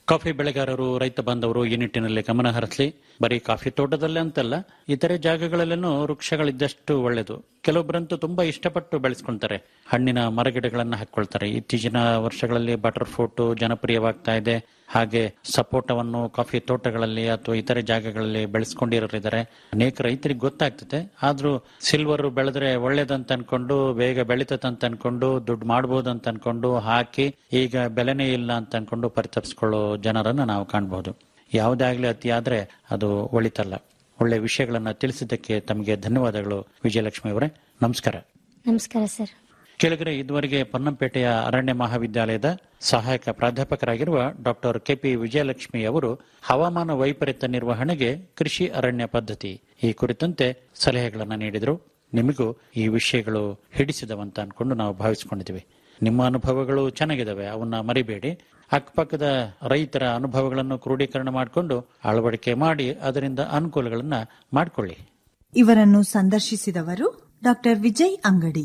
ಕಾಫಿ ಬೆಳೆಗಾರರು ರೈತ ಬಾಂಧವರು ಈ ನಿಟ್ಟಿನಲ್ಲಿ ಗಮನ ಹರಿಸಲಿ ಬರೀ ಕಾಫಿ ತೋಟದಲ್ಲೇ ಅಂತಲ್ಲ ಇತರೆ ಜಾಗಗಳಲ್ಲೇನೂ ವೃಕ್ಷಗಳಿದ್ದಷ್ಟು ಒಳ್ಳೆಯದು ಕೆಲವೊಬ್ಬರಂತೂ ತುಂಬಾ ಇಷ್ಟಪಟ್ಟು ಬೆಳೆಸ್ಕೊಳ್ತಾರೆ ಹಣ್ಣಿನ ಮರಗಿಡಗಳನ್ನ ಹಾಕೊಳ್ತಾರೆ ಇತ್ತೀಚಿನ ವರ್ಷಗಳಲ್ಲಿ ಬಟರ್ ಫ್ರೂಟ್ ಜನಪ್ರಿಯವಾಗ್ತಾ ಇದೆ ಹಾಗೆ ಸಪೋಟವನ್ನು ಕಾಫಿ ತೋಟಗಳಲ್ಲಿ ಅಥವಾ ಇತರೆ ಜಾಗಗಳಲ್ಲಿ ಬೆಳೆಸ್ಕೊಂಡಿರೋರಿದ್ದಾರೆ ಅನೇಕ ರೈತರಿಗೆ ಗೊತ್ತಾಗ್ತದೆ ಆದ್ರೂ ಸಿಲ್ವರ್ ಬೆಳೆದ್ರೆ ಒಳ್ಳೇದಂತ ಅನ್ಕೊಂಡು ಬೇಗ ಬೆಳಿತದೆ ಅಂತ ಅನ್ಕೊಂಡು ದುಡ್ಡು ಮಾಡ್ಬೋದು ಅಂತ ಅನ್ಕೊಂಡು ಹಾಕಿ ಈಗ ಬೆಲೆನೇ ಇಲ್ಲ ಅಂತ ಅನ್ಕೊಂಡು ಪರಿತಪಿಸ್ಕೊಳ್ಳೋ ಜನರನ್ನ ನಾವು ಕಾಣಬಹುದು ಯಾವುದೇ ಆಗ್ಲಿ ಅತಿ ಆದ್ರೆ ಅದು ಒಳಿತಲ್ಲ ಒಳ್ಳೆ ವಿಷಯಗಳನ್ನ ತಿಳಿಸಿದ್ದಕ್ಕೆ ತಮಗೆ ಧನ್ಯವಾದಗಳು ವಿಜಯಲಕ್ಷ್ಮಿ ಅವರೇ ನಮಸ್ಕಾರ ನಮಸ್ಕಾರ ಸರ್ ಕೆಳಗರೆ ಇದುವರೆಗೆ ಪೊನ್ನಂಪೇಟೆಯ ಅರಣ್ಯ ಮಹಾವಿದ್ಯಾಲಯದ ಸಹಾಯಕ ಪ್ರಾಧ್ಯಾಪಕರಾಗಿರುವ ಡಾಕ್ಟರ್ ಕೆಪಿ ವಿಜಯಲಕ್ಷ್ಮಿ ಅವರು ಹವಾಮಾನ ವೈಪರೀತ್ಯ ನಿರ್ವಹಣೆಗೆ ಕೃಷಿ ಅರಣ್ಯ ಪದ್ಧತಿ ಈ ಕುರಿತಂತೆ ಸಲಹೆಗಳನ್ನು ನೀಡಿದರು ನಿಮಗೂ ಈ ವಿಷಯಗಳು ಹಿಡಿಸಿದವಂತ ಅನ್ಕೊಂಡು ನಾವು ಭಾವಿಸಿಕೊಂಡಿದ್ದೀವಿ ನಿಮ್ಮ ಅನುಭವಗಳು ಚೆನ್ನಾಗಿದ್ದಾವೆ ಅವನ್ನ ಮರಿಬೇಡಿ ಅಕ್ಕಪಕ್ಕದ ರೈತರ ಅನುಭವಗಳನ್ನು ಕ್ರೋಢೀಕರಣ ಮಾಡಿಕೊಂಡು ಅಳವಡಿಕೆ ಮಾಡಿ ಅದರಿಂದ ಅನುಕೂಲಗಳನ್ನ ಮಾಡಿಕೊಳ್ಳಿ ಇವರನ್ನು ಸಂದರ್ಶಿಸಿದವರು ಡಾಕ್ಟರ್ ವಿಜಯ್ ಅಂಗಡಿ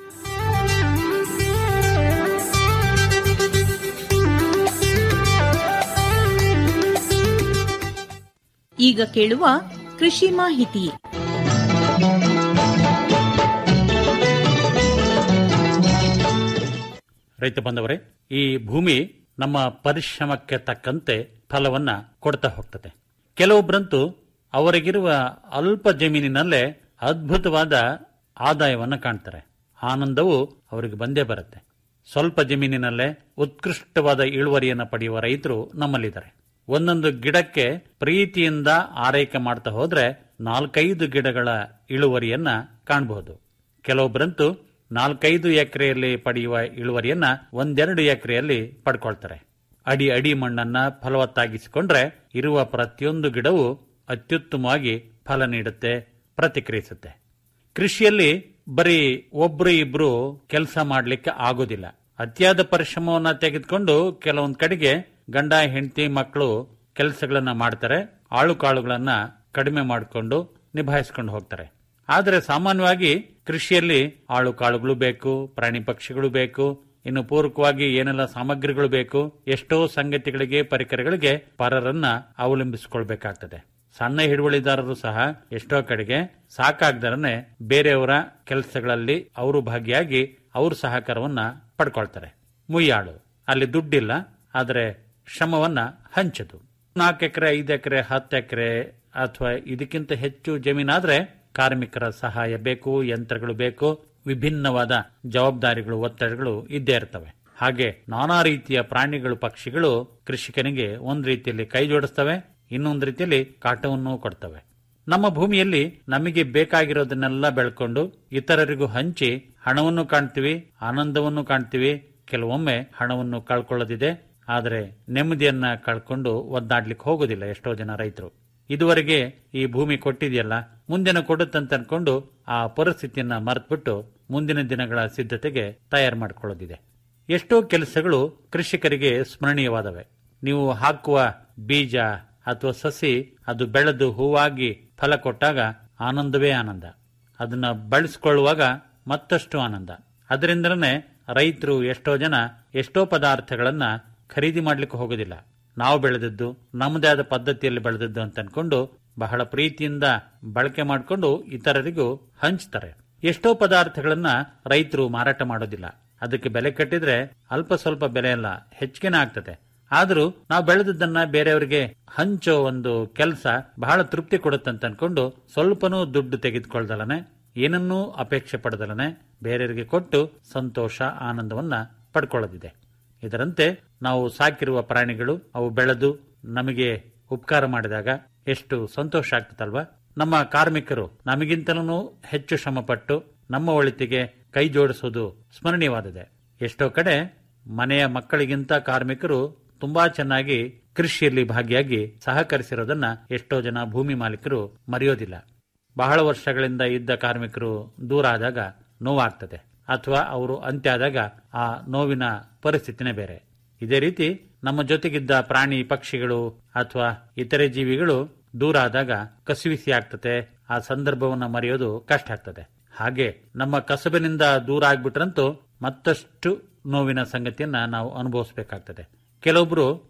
ಈಗ ಕೇಳುವ ಕೃಷಿ ಮಾಹಿತಿ ರೈತ ಬಂದವರೇ ಈ ಭೂಮಿ ನಮ್ಮ ಪರಿಶ್ರಮಕ್ಕೆ ತಕ್ಕಂತೆ ಫಲವನ್ನ ಕೊಡ್ತಾ ಹೋಗ್ತದೆ ಕೆಲವೊಬ್ಬರಂತೂ ಅವರಿಗಿರುವ ಅಲ್ಪ ಜಮೀನಿನಲ್ಲೇ ಅದ್ಭುತವಾದ ಆದಾಯವನ್ನ ಕಾಣ್ತಾರೆ ಆನಂದವು ಅವರಿಗೆ ಬಂದೇ ಬರುತ್ತೆ ಸ್ವಲ್ಪ ಜಮೀನಿನಲ್ಲೇ ಉತ್ಕೃಷ್ಟವಾದ ಇಳುವರಿಯನ್ನು ಪಡೆಯುವ ರೈತರು ನಮ್ಮಲ್ಲಿದ್ದಾರೆ ಒಂದೊಂದು ಗಿಡಕ್ಕೆ ಪ್ರೀತಿಯಿಂದ ಆರೈಕೆ ಮಾಡ್ತಾ ಹೋದ್ರೆ ನಾಲ್ಕೈದು ಗಿಡಗಳ ಇಳುವರಿಯನ್ನ ಕಾಣಬಹುದು ಕೆಲವೊಬ್ಬರಂತೂ ನಾಲ್ಕೈದು ಎಕರೆಯಲ್ಲಿ ಪಡೆಯುವ ಇಳುವರಿಯನ್ನ ಒಂದೆರಡು ಎಕರೆಯಲ್ಲಿ ಪಡ್ಕೊಳ್ತಾರೆ ಅಡಿ ಅಡಿ ಮಣ್ಣನ್ನ ಫಲವತ್ತಾಗಿಸಿಕೊಂಡ್ರೆ ಇರುವ ಪ್ರತಿಯೊಂದು ಗಿಡವು ಅತ್ಯುತ್ತಮವಾಗಿ ಫಲ ನೀಡುತ್ತೆ ಪ್ರತಿಕ್ರಿಯಿಸುತ್ತೆ ಕೃಷಿಯಲ್ಲಿ ಬರೀ ಒಬ್ರು ಇಬ್ರು ಕೆಲಸ ಮಾಡ್ಲಿಕ್ಕೆ ಆಗೋದಿಲ್ಲ ಅತಿಯಾದ ಪರಿಶ್ರಮವನ್ನ ತೆಗೆದುಕೊಂಡು ಕೆಲವೊಂದ್ ಕಡೆಗೆ ಗಂಡ ಹೆಂಡತಿ ಮಕ್ಕಳು ಕೆಲಸಗಳನ್ನ ಮಾಡ್ತಾರೆ ಆಳು ಕಾಳುಗಳನ್ನ ಕಡಿಮೆ ಮಾಡಿಕೊಂಡು ನಿಭಾಯಿಸ್ಕೊಂಡು ಹೋಗ್ತಾರೆ ಆದರೆ ಸಾಮಾನ್ಯವಾಗಿ ಕೃಷಿಯಲ್ಲಿ ಆಳು ಕಾಳುಗಳು ಬೇಕು ಪ್ರಾಣಿ ಪಕ್ಷಿಗಳು ಬೇಕು ಇನ್ನು ಪೂರಕವಾಗಿ ಏನೆಲ್ಲ ಸಾಮಗ್ರಿಗಳು ಬೇಕು ಎಷ್ಟೋ ಸಂಗತಿಗಳಿಗೆ ಪರಿಕರಗಳಿಗೆ ಪರರನ್ನ ಅವಲಂಬಿಸಿಕೊಳ್ಬೇಕಾಗ್ತದೆ ಸಣ್ಣ ಹಿಡುವಳಿದಾರರು ಸಹ ಎಷ್ಟೋ ಕಡೆಗೆ ಸಾಕಾಗ್ದರನೆ ಬೇರೆಯವರ ಕೆಲಸಗಳಲ್ಲಿ ಅವರು ಭಾಗಿಯಾಗಿ ಅವ್ರ ಸಹಕಾರವನ್ನ ಪಡ್ಕೊಳ್ತಾರೆ ಮುಯ್ಯಾಳು ಅಲ್ಲಿ ದುಡ್ಡಿಲ್ಲ ಆದರೆ ಶ್ರಮವನ್ನ ಹಂಚದು ನಾಲ್ಕು ಎಕರೆ ಐದು ಎಕರೆ ಹತ್ತು ಎಕರೆ ಅಥವಾ ಇದಕ್ಕಿಂತ ಹೆಚ್ಚು ಜಮೀನಾದ್ರೆ ಕಾರ್ಮಿಕರ ಸಹಾಯ ಬೇಕು ಯಂತ್ರಗಳು ಬೇಕು ವಿಭಿನ್ನವಾದ ಜವಾಬ್ದಾರಿಗಳು ಒತ್ತಡಗಳು ಇದ್ದೇ ಇರ್ತವೆ ಹಾಗೆ ನಾನಾ ರೀತಿಯ ಪ್ರಾಣಿಗಳು ಪಕ್ಷಿಗಳು ಕೃಷಿಕನಿಗೆ ಒಂದು ರೀತಿಯಲ್ಲಿ ಕೈ ಜೋಡಿಸ್ತವೆ ಇನ್ನೊಂದು ರೀತಿಯಲ್ಲಿ ಕಾಟವನ್ನು ಕೊಡ್ತವೆ ನಮ್ಮ ಭೂಮಿಯಲ್ಲಿ ನಮಗೆ ಬೇಕಾಗಿರೋದನ್ನೆಲ್ಲ ಬೆಳ್ಕೊಂಡು ಇತರರಿಗೂ ಹಂಚಿ ಹಣವನ್ನು ಕಾಣ್ತೀವಿ ಆನಂದವನ್ನು ಕಾಣ್ತೀವಿ ಕೆಲವೊಮ್ಮೆ ಹಣವನ್ನು ಕಳ್ಕೊಳ್ಳೋದಿದೆ ಆದರೆ ನೆಮ್ಮದಿಯನ್ನ ಕಳ್ಕೊಂಡು ಒದ್ದಾಡ್ಲಿಕ್ಕೆ ಹೋಗೋದಿಲ್ಲ ಎಷ್ಟೋ ಜನ ರೈತರು ಇದುವರೆಗೆ ಈ ಭೂಮಿ ಕೊಟ್ಟಿದೆಯಲ್ಲ ಮುಂದಿನ ಕೊಡುತ್ತಂತ ಅನ್ಕೊಂಡು ಆ ಪರಿಸ್ಥಿತಿಯನ್ನ ಮರೆತುಬಿಟ್ಟು ಮುಂದಿನ ದಿನಗಳ ಸಿದ್ಧತೆಗೆ ತಯಾರು ಮಾಡಿಕೊಳ್ಳೋದಿದೆ ಎಷ್ಟೋ ಕೆಲಸಗಳು ಕೃಷಿಕರಿಗೆ ಸ್ಮರಣೀಯವಾದವೆ ನೀವು ಹಾಕುವ ಬೀಜ ಅಥವಾ ಸಸಿ ಅದು ಬೆಳೆದು ಹೂವಾಗಿ ಫಲ ಕೊಟ್ಟಾಗ ಆನಂದವೇ ಆನಂದ ಅದನ್ನ ಬಳಸಿಕೊಳ್ಳುವಾಗ ಮತ್ತಷ್ಟು ಆನಂದ ಅದರಿಂದಲೇ ರೈತರು ಎಷ್ಟೋ ಜನ ಎಷ್ಟೋ ಪದಾರ್ಥಗಳನ್ನ ಖರೀದಿ ಮಾಡ್ಲಿಕ್ಕೆ ಹೋಗೋದಿಲ್ಲ ನಾವು ಬೆಳೆದದ್ದು ನಮ್ಮದೇ ಆದ ಪದ್ಧತಿಯಲ್ಲಿ ಬೆಳೆದದ್ದು ಅಂತ ಅನ್ಕೊಂಡು ಬಹಳ ಪ್ರೀತಿಯಿಂದ ಬಳಕೆ ಮಾಡಿಕೊಂಡು ಇತರರಿಗೂ ಹಂಚ್ತಾರೆ ಎಷ್ಟೋ ಪದಾರ್ಥಗಳನ್ನ ರೈತರು ಮಾರಾಟ ಮಾಡೋದಿಲ್ಲ ಅದಕ್ಕೆ ಬೆಲೆ ಕಟ್ಟಿದ್ರೆ ಅಲ್ಪ ಸ್ವಲ್ಪ ಬೆಲೆ ಅಲ್ಲ ಹೆಚ್ಚಿಗೆನೇ ಆಗ್ತದೆ ಆದ್ರೂ ನಾವು ಬೆಳೆದದ್ದನ್ನ ಬೇರೆಯವರಿಗೆ ಹಂಚೋ ಒಂದು ಕೆಲಸ ಬಹಳ ತೃಪ್ತಿ ಕೊಡುತ್ತಂತ ಅನ್ಕೊಂಡು ಸ್ವಲ್ಪನೂ ದುಡ್ಡು ತೆಗೆದುಕೊಳ್ದಲನೆ ಏನನ್ನೂ ಅಪೇಕ್ಷೆ ಪಡೆದಲನೆ ಬೇರೆಯವರಿಗೆ ಕೊಟ್ಟು ಸಂತೋಷ ಆನಂದವನ್ನ ಪಡ್ಕೊಳ್ಳೋದಿದೆ ಇದರಂತೆ ನಾವು ಸಾಕಿರುವ ಪ್ರಾಣಿಗಳು ಅವು ಬೆಳೆದು ನಮಗೆ ಉಪಕಾರ ಮಾಡಿದಾಗ ಎಷ್ಟು ಸಂತೋಷ ಆಗ್ತದಲ್ವಾ ನಮ್ಮ ಕಾರ್ಮಿಕರು ನಮಗಿಂತಲೂ ಹೆಚ್ಚು ಶ್ರಮಪಟ್ಟು ನಮ್ಮ ಒಳಿತಿಗೆ ಕೈ ಜೋಡಿಸೋದು ಸ್ಮರಣೀಯವಾದಿದೆ ಎಷ್ಟೋ ಕಡೆ ಮನೆಯ ಮಕ್ಕಳಿಗಿಂತ ಕಾರ್ಮಿಕರು ತುಂಬಾ ಚೆನ್ನಾಗಿ ಕೃಷಿಯಲ್ಲಿ ಭಾಗಿಯಾಗಿ ಸಹಕರಿಸಿರೋದನ್ನ ಎಷ್ಟೋ ಜನ ಭೂಮಿ ಮಾಲೀಕರು ಮರೆಯೋದಿಲ್ಲ ಬಹಳ ವರ್ಷಗಳಿಂದ ಇದ್ದ ಕಾರ್ಮಿಕರು ದೂರ ಆದಾಗ ನೋವಾಗ್ತದೆ ಅಥವಾ ಅವರು ಅಂತ್ಯ ಆದಾಗ ಆ ನೋವಿನ ಪರಿಸ್ಥಿತಿನೇ ಬೇರೆ ಇದೇ ರೀತಿ ನಮ್ಮ ಜೊತೆಗಿದ್ದ ಪ್ರಾಣಿ ಪಕ್ಷಿಗಳು ಅಥವಾ ಇತರೆ ಜೀವಿಗಳು ದೂರ ಆದಾಗ ಕಸಿವಿಸಿ ಆಗ್ತದೆ ಆ ಸಂದರ್ಭವನ್ನ ಮರೆಯೋದು ಕಷ್ಟ ಆಗ್ತದೆ ಹಾಗೆ ನಮ್ಮ ಕಸಬಿನಿಂದ ದೂರ ಆಗ್ಬಿಟ್ರಂತೂ ಮತ್ತಷ್ಟು ನೋವಿನ ಸಂಗತಿಯನ್ನ ನಾವು ಅನುಭವಿಸಬೇಕಾಗ್ತದೆ ಕೆಲವೊಬ್ರು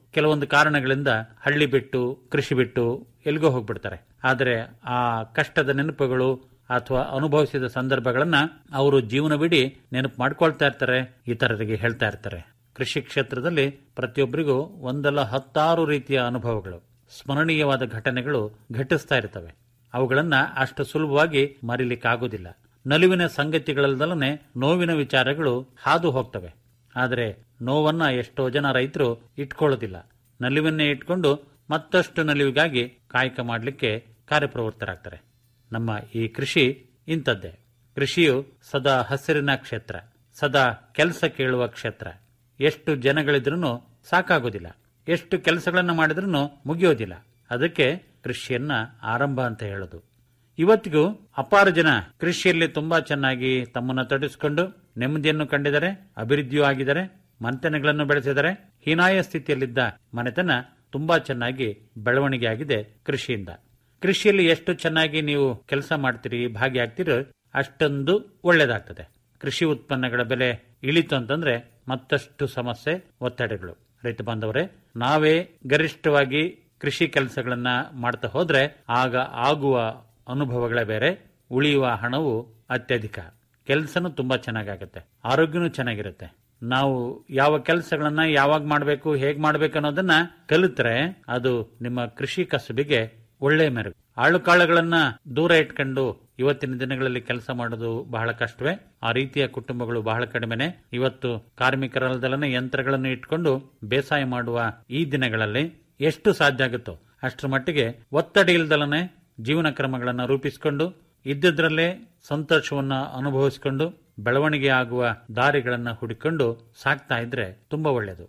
ಕೆಲವೊಂದು ಕಾರಣಗಳಿಂದ ಹಳ್ಳಿ ಬಿಟ್ಟು ಕೃಷಿ ಬಿಟ್ಟು ಎಲ್ಲಿಗೋ ಹೋಗ್ಬಿಡ್ತಾರೆ ಆದರೆ ಆ ಕಷ್ಟದ ನೆನಪುಗಳು ಅಥವಾ ಅನುಭವಿಸಿದ ಸಂದರ್ಭಗಳನ್ನ ಅವರು ಜೀವನವಿಡೀ ನೆನಪು ಮಾಡ್ಕೊಳ್ತಾ ಇರ್ತಾರೆ ಇತರರಿಗೆ ಹೇಳ್ತಾ ಇರ್ತಾರೆ ಕೃಷಿ ಕ್ಷೇತ್ರದಲ್ಲಿ ಪ್ರತಿಯೊಬ್ಬರಿಗೂ ಒಂದಲ್ಲ ಹತ್ತಾರು ರೀತಿಯ ಅನುಭವಗಳು ಸ್ಮರಣೀಯವಾದ ಘಟನೆಗಳು ಘಟಿಸ್ತಾ ಇರ್ತವೆ ಅವುಗಳನ್ನ ಅಷ್ಟು ಸುಲಭವಾಗಿ ಮರಿಲಿಕ್ಕಾಗೋದಿಲ್ಲ ನಲಿವಿನ ಸಂಗತಿಗಳಲ್ಲದಲ್ಲೇ ನೋವಿನ ವಿಚಾರಗಳು ಹಾದು ಹೋಗ್ತವೆ ಆದರೆ ನೋವನ್ನ ಎಷ್ಟೋ ಜನ ರೈತರು ಇಟ್ಕೊಳ್ಳೋದಿಲ್ಲ ನಲಿವನ್ನೇ ಇಟ್ಕೊಂಡು ಮತ್ತಷ್ಟು ನಲಿವಿಗಾಗಿ ಕಾಯಕ ಮಾಡಲಿಕ್ಕೆ ಕಾರ್ಯಪ್ರವೃತ್ತರಾಗ್ತಾರೆ ನಮ್ಮ ಈ ಕೃಷಿ ಇಂಥದ್ದೇ ಕೃಷಿಯು ಸದಾ ಹಸಿರಿನ ಕ್ಷೇತ್ರ ಸದಾ ಕೆಲಸ ಕೇಳುವ ಕ್ಷೇತ್ರ ಎಷ್ಟು ಜನಗಳಿದ್ರೂ ಸಾಕಾಗೋದಿಲ್ಲ ಎಷ್ಟು ಕೆಲಸಗಳನ್ನ ಮಾಡಿದ್ರೂ ಮುಗಿಯೋದಿಲ್ಲ ಅದಕ್ಕೆ ಕೃಷಿಯನ್ನ ಆರಂಭ ಅಂತ ಹೇಳೋದು ಇವತ್ತಿಗೂ ಅಪಾರ ಜನ ಕೃಷಿಯಲ್ಲಿ ತುಂಬಾ ಚೆನ್ನಾಗಿ ತಮ್ಮನ್ನು ತೊಡಗಿಸಿಕೊಂಡು ನೆಮ್ಮದಿಯನ್ನು ಕಂಡಿದ್ದಾರೆ ಅಭಿವೃದ್ಧಿಯೂ ಆಗಿದ್ದಾರೆ ಮನೆತನಗಳನ್ನು ಬೆಳೆಸಿದ್ದಾರೆ ಹೀನಾಯ ಸ್ಥಿತಿಯಲ್ಲಿದ್ದ ಮನೆತನ ತುಂಬಾ ಚೆನ್ನಾಗಿ ಬೆಳವಣಿಗೆ ಆಗಿದೆ ಕೃಷಿಯಿಂದ ಕೃಷಿಯಲ್ಲಿ ಎಷ್ಟು ಚೆನ್ನಾಗಿ ನೀವು ಕೆಲಸ ಮಾಡ್ತೀರಿ ಭಾಗಿಯಾಗ್ತೀರೋ ಅಷ್ಟೊಂದು ಒಳ್ಳೇದಾಗ್ತದೆ ಕೃಷಿ ಉತ್ಪನ್ನಗಳ ಬೆಲೆ ಇಳಿತು ಅಂತಂದ್ರೆ ಮತ್ತಷ್ಟು ಸಮಸ್ಯೆ ಒತ್ತಡಗಳು ರೈತ ಬಾಂಧವರೇ ನಾವೇ ಗರಿಷ್ಠವಾಗಿ ಕೃಷಿ ಕೆಲಸಗಳನ್ನ ಮಾಡ್ತಾ ಹೋದ್ರೆ ಆಗ ಆಗುವ ಅನುಭವಗಳೇ ಬೇರೆ ಉಳಿಯುವ ಹಣವು ಅತ್ಯಧಿಕ ಕೆಲಸನೂ ತುಂಬಾ ಚೆನ್ನಾಗಾಗುತ್ತೆ ಆರೋಗ್ಯನೂ ಚೆನ್ನಾಗಿರುತ್ತೆ ನಾವು ಯಾವ ಕೆಲಸಗಳನ್ನ ಯಾವಾಗ ಮಾಡಬೇಕು ಹೇಗ್ ಮಾಡ್ಬೇಕು ಅನ್ನೋದನ್ನ ಕಲಿತ್ರೆ ಅದು ನಿಮ್ಮ ಕೃಷಿ ಕಸುಬಿಗೆ ಒಳ್ಳೆ ಮೆರುಗು ಆಳು ಕಾಳುಗಳನ್ನ ದೂರ ಇಟ್ಕೊಂಡು ಇವತ್ತಿನ ದಿನಗಳಲ್ಲಿ ಕೆಲಸ ಮಾಡೋದು ಬಹಳ ಕಷ್ಟವೇ ಆ ರೀತಿಯ ಕುಟುಂಬಗಳು ಬಹಳ ಕಡಿಮೆನೆ ಇವತ್ತು ಕಾರ್ಮಿಕರಲ್ಲದಲ್ಲೇ ಯಂತ್ರಗಳನ್ನು ಇಟ್ಕೊಂಡು ಬೇಸಾಯ ಮಾಡುವ ಈ ದಿನಗಳಲ್ಲಿ ಎಷ್ಟು ಸಾಧ್ಯ ಆಗುತ್ತೋ ಅಷ್ಟರ ಮಟ್ಟಿಗೆ ಒತ್ತಡ ಇಲ್ದಲನೆ ಜೀವನ ಕ್ರಮಗಳನ್ನು ರೂಪಿಸಿಕೊಂಡು ಇದ್ದಿದ್ರಲ್ಲೇ ಸಂತೋಷವನ್ನ ಅನುಭವಿಸಿಕೊಂಡು ಬೆಳವಣಿಗೆ ಆಗುವ ದಾರಿಗಳನ್ನ ಹುಡುಕೊಂಡು ಸಾಕ್ತಾ ಇದ್ರೆ ತುಂಬಾ ಒಳ್ಳೆಯದು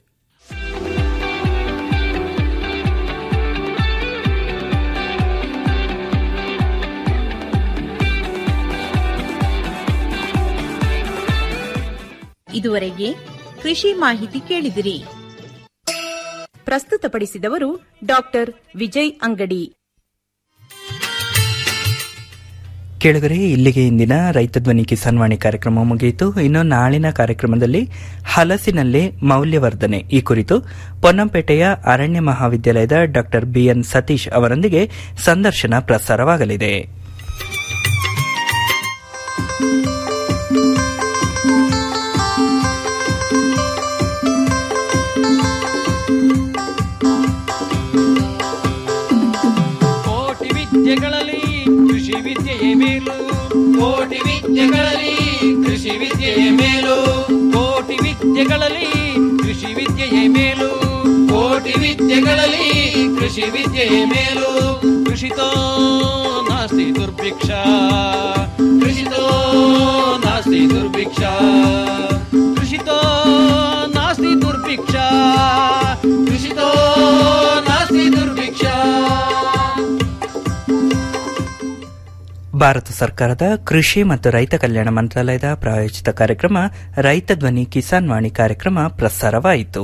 ಇದುವರೆಗೆ ಕೃಷಿ ಮಾಹಿತಿ ಕೇಳಿದಿರಿ ಪ್ರಸ್ತುತಪಡಿಸಿದವರು ಡಾಕ್ಟರ್ ವಿಜಯ್ ಅಂಗಡಿ ಕೇಳಿದರೆ ಇಲ್ಲಿಗೆ ಇಂದಿನ ರೈತ ಧ್ವನಿ ಕಿಸಾನ್ ವಾಣಿ ಕಾರ್ಯಕ್ರಮ ಮುಗಿಯಿತು ಇನ್ನು ನಾಳಿನ ಕಾರ್ಯಕ್ರಮದಲ್ಲಿ ಹಲಸಿನಲ್ಲಿ ಮೌಲ್ಯವರ್ಧನೆ ಈ ಕುರಿತು ಪೊನ್ನಂಪೇಟೆಯ ಅರಣ್ಯ ಮಹಾವಿದ್ಯಾಲಯದ ಡಾಕ್ಟರ್ ಬಿಎನ್ ಸತೀಶ್ ಅವರೊಂದಿಗೆ ಸಂದರ್ಶನ ಪ್ರಸಾರವಾಗಲಿದೆ ಕೋಟಿ ವಿದ್ಯೆಗಳಲ್ಲಿ ಕೃಷಿ ವಿದ್ಯೆಯೇ ಮೇಲು ಕೋಟಿ ವಿದ್ಯೆಗಳಲ್ಲಿ ಕೃಷಿ ವಿದ್ಯೆಯೇ ಮೇಲು ಕೋಟಿ ವಿದ್ಯೆಗಳಲ್ಲಿ ಕೃಷಿ ವಿದ್ಯೆಯೇ ಮೇಲು ಕೋಟಿ ವಿದ್ಯೆಗಳಲ್ಲಿ ಕೃಷಿ ವಿದ್ಯೆಯೇ ಮೇಲು ಕೃಷಿತೋ ನಾಸ್ತಿ ದುರ್ಭಿಕ್ಷ ಕೃಷಿತೋ ನಾಸ್ತಿ ದುರ್ಭಿಕ್ಷ ಕೃಷಿತೋ ನಾಸ್ತಿ ದುರ್ಭಿಕ್ಷ ಕೃಷಿತೋ ನಾಸ್ತಿ ದುರ್ಭಿಕ್ಷ ಭಾರತ ಸರ್ಕಾರದ ಕೃಷಿ ಮತ್ತು ರೈತ ಕಲ್ಯಾಣ ಮಂತ್ರಾಲಯದ ಪ್ರಾಯೋಜಿತ ಕಾರ್ಯಕ್ರಮ ರೈತ ಧ್ವನಿ ಕಿಸಾನ್ ವಾಣಿ ಕಾರ್ಯಕ್ರಮ ಪ್ರಸಾರವಾಯಿತು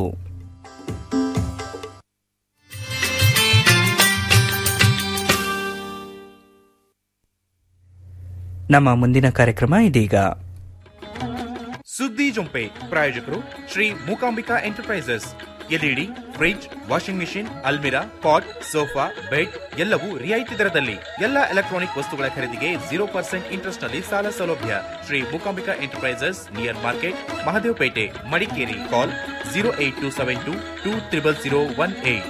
ನಮ್ಮ ಮುಂದಿನ ಕಾರ್ಯಕ್ರಮ ಇದೀಗ ಸುದ್ದಿ ಜೊಂಪೆ ಪ್ರಾಯೋಜಕರು Shri Mookambika enterprises LED fridge washing machine ಅಲ್ಮಿರಾ ಪಾಟ್ ಸೋಫಾ ಬೆಡ್ ಎಲ್ಲವೂ ರಿಯಾಯಿತಿ ದರದಲ್ಲಿ ಎಲ್ಲ ಎಲೆಕ್ಟ್ರಾನಿಕ್ ವಸ್ತುಗಳ ಖರೀದಿಗೆ ಜೀರೋ ಪರ್ಸೆಂಟ್ ಇಂಟ್ರೆಸ್ಟ್ ನಲ್ಲಿ ಸಾಲ ಸೌಲಭ್ಯ Shri Mookambika enterprises near market Mahadevapete Madikeri call zero eight two seven two two triple zero one eight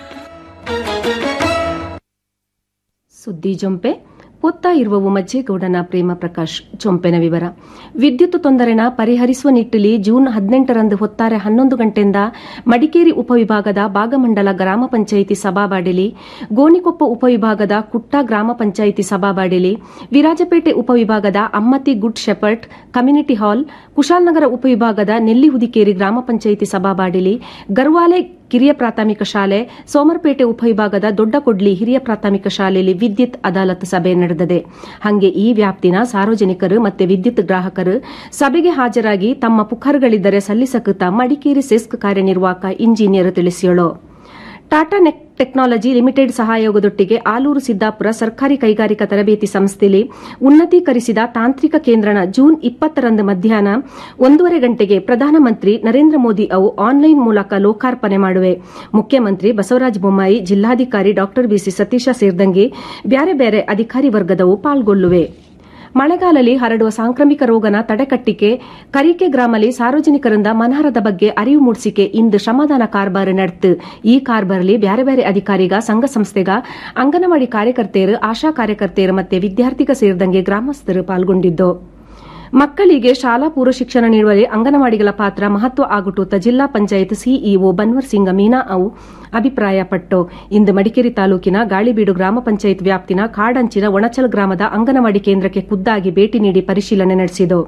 ಸುದ್ದಿ ಜೊಂಪೆ ಪೊತ್ತ ಇರುವವು ಮಜ್ಜೇಗೌಡನ ಪ್ರೇಮ ಪ್ರಕಾಶ್ ಜೊಂಪೆನ ವಿವರ ವಿದ್ಯುತ್ ತೊಂದರೆನ ಪರಿಹರಿಸುವ ನಿಟ್ಟಿನಲ್ಲಿ ಜೂನ್ ಹದಿನೆಂಟರಂದು ಹೊತ್ತಾರೆ ಹನ್ನೊಂದು ಗಂಟೆಯಿಂದ ಮಡಿಕೇರಿ ಉಪವಿಭಾಗದ ಭಾಗಮಂಡಲ ಗ್ರಾಮ ಪಂಚಾಯಿತಿ ಸಭಾಬಾಡಿಲಿ ಗೋಣಿಕೊಪ್ಪ ಉಪವಿಭಾಗದ ಕುಟ್ಟ ಗ್ರಾಮ ಪಂಚಾಯಿತಿ ಸಭಾಬಾಡಿಲಿ ವಿರಾಜಪೇಟೆ ಉಪವಿಭಾಗದ Ammathi good shepherd community hall Kushalnagar ಉಪವಿಭಾಗದ ನೆಲ್ಲಿಹುದಿಕೇರಿ ಗ್ರಾಮ ಪಂಚಾಯಿತಿ ಸಭಾಬಾಡಿಲಿ ಗರ್ವಾಲೆ ಕಿರಿಯ ಪ್ರಾಥಮಿಕ ಶಾಲೆ ಸೋಮರ್ಪೇಟೆ ಉಪವಿಭಾಗದ ದೊಡ್ಡಕೊಡ್ಲಿ ಹಿರಿಯ ಪ್ರಾಥಮಿಕ ಶಾಲೆಯಲ್ಲಿ ವಿದ್ಯುತ್ ಅದಾಲತ್ ಸಭೆ ನಡೆದಿದೆ ಹಂಗೆ ಈ ವ್ಯಾಪ್ತಿನ ಸಾರ್ವಜನಿಕರು ಮತ್ತೆ ವಿದ್ಯುತ್ ಗ್ರಾಹಕರು ಸಭೆಗೆ ಹಾಜರಾಗಿ ತಮ್ಮ ಪುಕಾರ್ಗಳಿದ್ದರೆ ಸಲ್ಲಿಸಕುತ್ತ ಮಡಿಕೇರಿ ಸೆಸ್ಕ್ ಕಾರ್ಯನಿರ್ವಾಹಕ ಇಂಜಿನಿಯರ್ ತಿಳಿಸಿಯಳು ಟಾಟಾ ನೆಕ್ ಟೆಕ್ನಾಲಜಿ ಲಿಮಿಟೆಡ್ ಸಹಯೋಗದೊಟ್ಟಿಗೆ ಆಲೂರು ಸಿದ್ದಾಪುರ ಸರ್ಕಾರಿ ಕೈಗಾರಿಕಾ ತರಬೇತಿ ಸಂಸ್ಥೆಯಲ್ಲಿ ಉನ್ನತೀಕರಿಸಿದ ತಾಂತ್ರಿಕ ಕೇಂದ್ರನ ಜೂನ್ ಇಪ್ಪತ್ತರಂದು ಮಧ್ಯಾಹ್ನ ಒಂದೂವರೆ ಗಂಟೆಗೆ ಪ್ರಧಾನಮಂತ್ರಿ ನರೇಂದ್ರ ಮೋದಿ ಅವು ಆನ್ಲೈನ್ ಮೂಲಕ ಲೋಕಾರ್ಪಣೆ ಮಾಡುವೆ ಮುಖ್ಯಮಂತ್ರಿ ಬಸವರಾಜ ಬೊಮ್ಮಾಯಿ ಜಿಲ್ಲಾಧಿಕಾರಿ ಡಾ ಬಿಸಿ ಸತೀಶ ಸೇರಿದಂಗೆ ಬ್ಯಾರೆ ಬ್ಯಾರೆ ಅಧಿಕಾರಿ ವರ್ಗದವು ಪಾಲ್ಗೊಳ್ಳುವೆ ಮಳೆಗಾಲದಲ್ಲಿ ಹರಡುವ ಸಾಂಕ್ರಾಮಿಕ ರೋಗನ ತಡೆಗಟ್ಟಿಕೆ ಕರಿಕೆ ಗ್ರಾಮಲ್ಲಿ ಸಾರ್ವಜನಿಕರಿಂದ ಮನಹಾರದ ಬಗ್ಗೆ ಅರಿವು ಮೂಡಿಸಿಕೆ ಇಂದು ಶ್ರಮದಾನ ಕಾರ್ಬಾರ್ ನಡೆತು ಈ ಕಾರ್ಬಾರ್ಲಿ ಬ್ಯಾರೆ ಬ್ಯಾರೆ ಅಧಿಕಾರಿಗ ಸಂಘ ಸಂಸ್ಥೆಗ ಅಂಗನವಾಡಿ ಕಾರ್ಯಕರ್ತೆಯರು ಆಶಾ ಕಾರ್ಯಕರ್ತೆಯರು ಮತ್ತೆ ವಿದ್ಯಾರ್ಥಿಗ ಸೇರಿದಂಗೆ ಗ್ರಾಮಸ್ಥರು ಪಾಲ್ಗೊಂಡಿದ್ದು ಮಕ್ಕಳಿಗೆ ಶಾಲಾ ಪೂರ್ವ ಶಿಕ್ಷಣ ನೀಡುವಲ್ಲಿ ಅಂಗನವಾಡಿಗಳ ಪಾತ್ರ ಮಹತ್ವ ಆಗುಟುತ್ತ ಜಿಲ್ಲಾ ಪಂಚಾಯತ್ ಸಿಇಒ ಬನ್ವರ್ ಸಿಂಗ ಮೀನಾ ಅವು ಅಭಿಪ್ರಾಯಪಟ್ಟು ಇಂದು ಮಡಿಕೇರಿ ತಾಲೂಕಿನ ಗಾಳಿಬೀಡು ಗ್ರಾಮ ಪಂಚಾಯತ್ ವ್ಯಾಪ್ತಿನ ಕಾಡಂಚಿನ ಒಣಚಲ್ ಗ್ರಾಮದ ಅಂಗನವಾಡಿ ಕೇಂದ್ರಕ್ಕೆ ಖುದ್ದಾಗಿ ಭೇಟಿ ನೀಡಿ ಪರಿಶೀಲನೆ ನಡೆಸಿದರು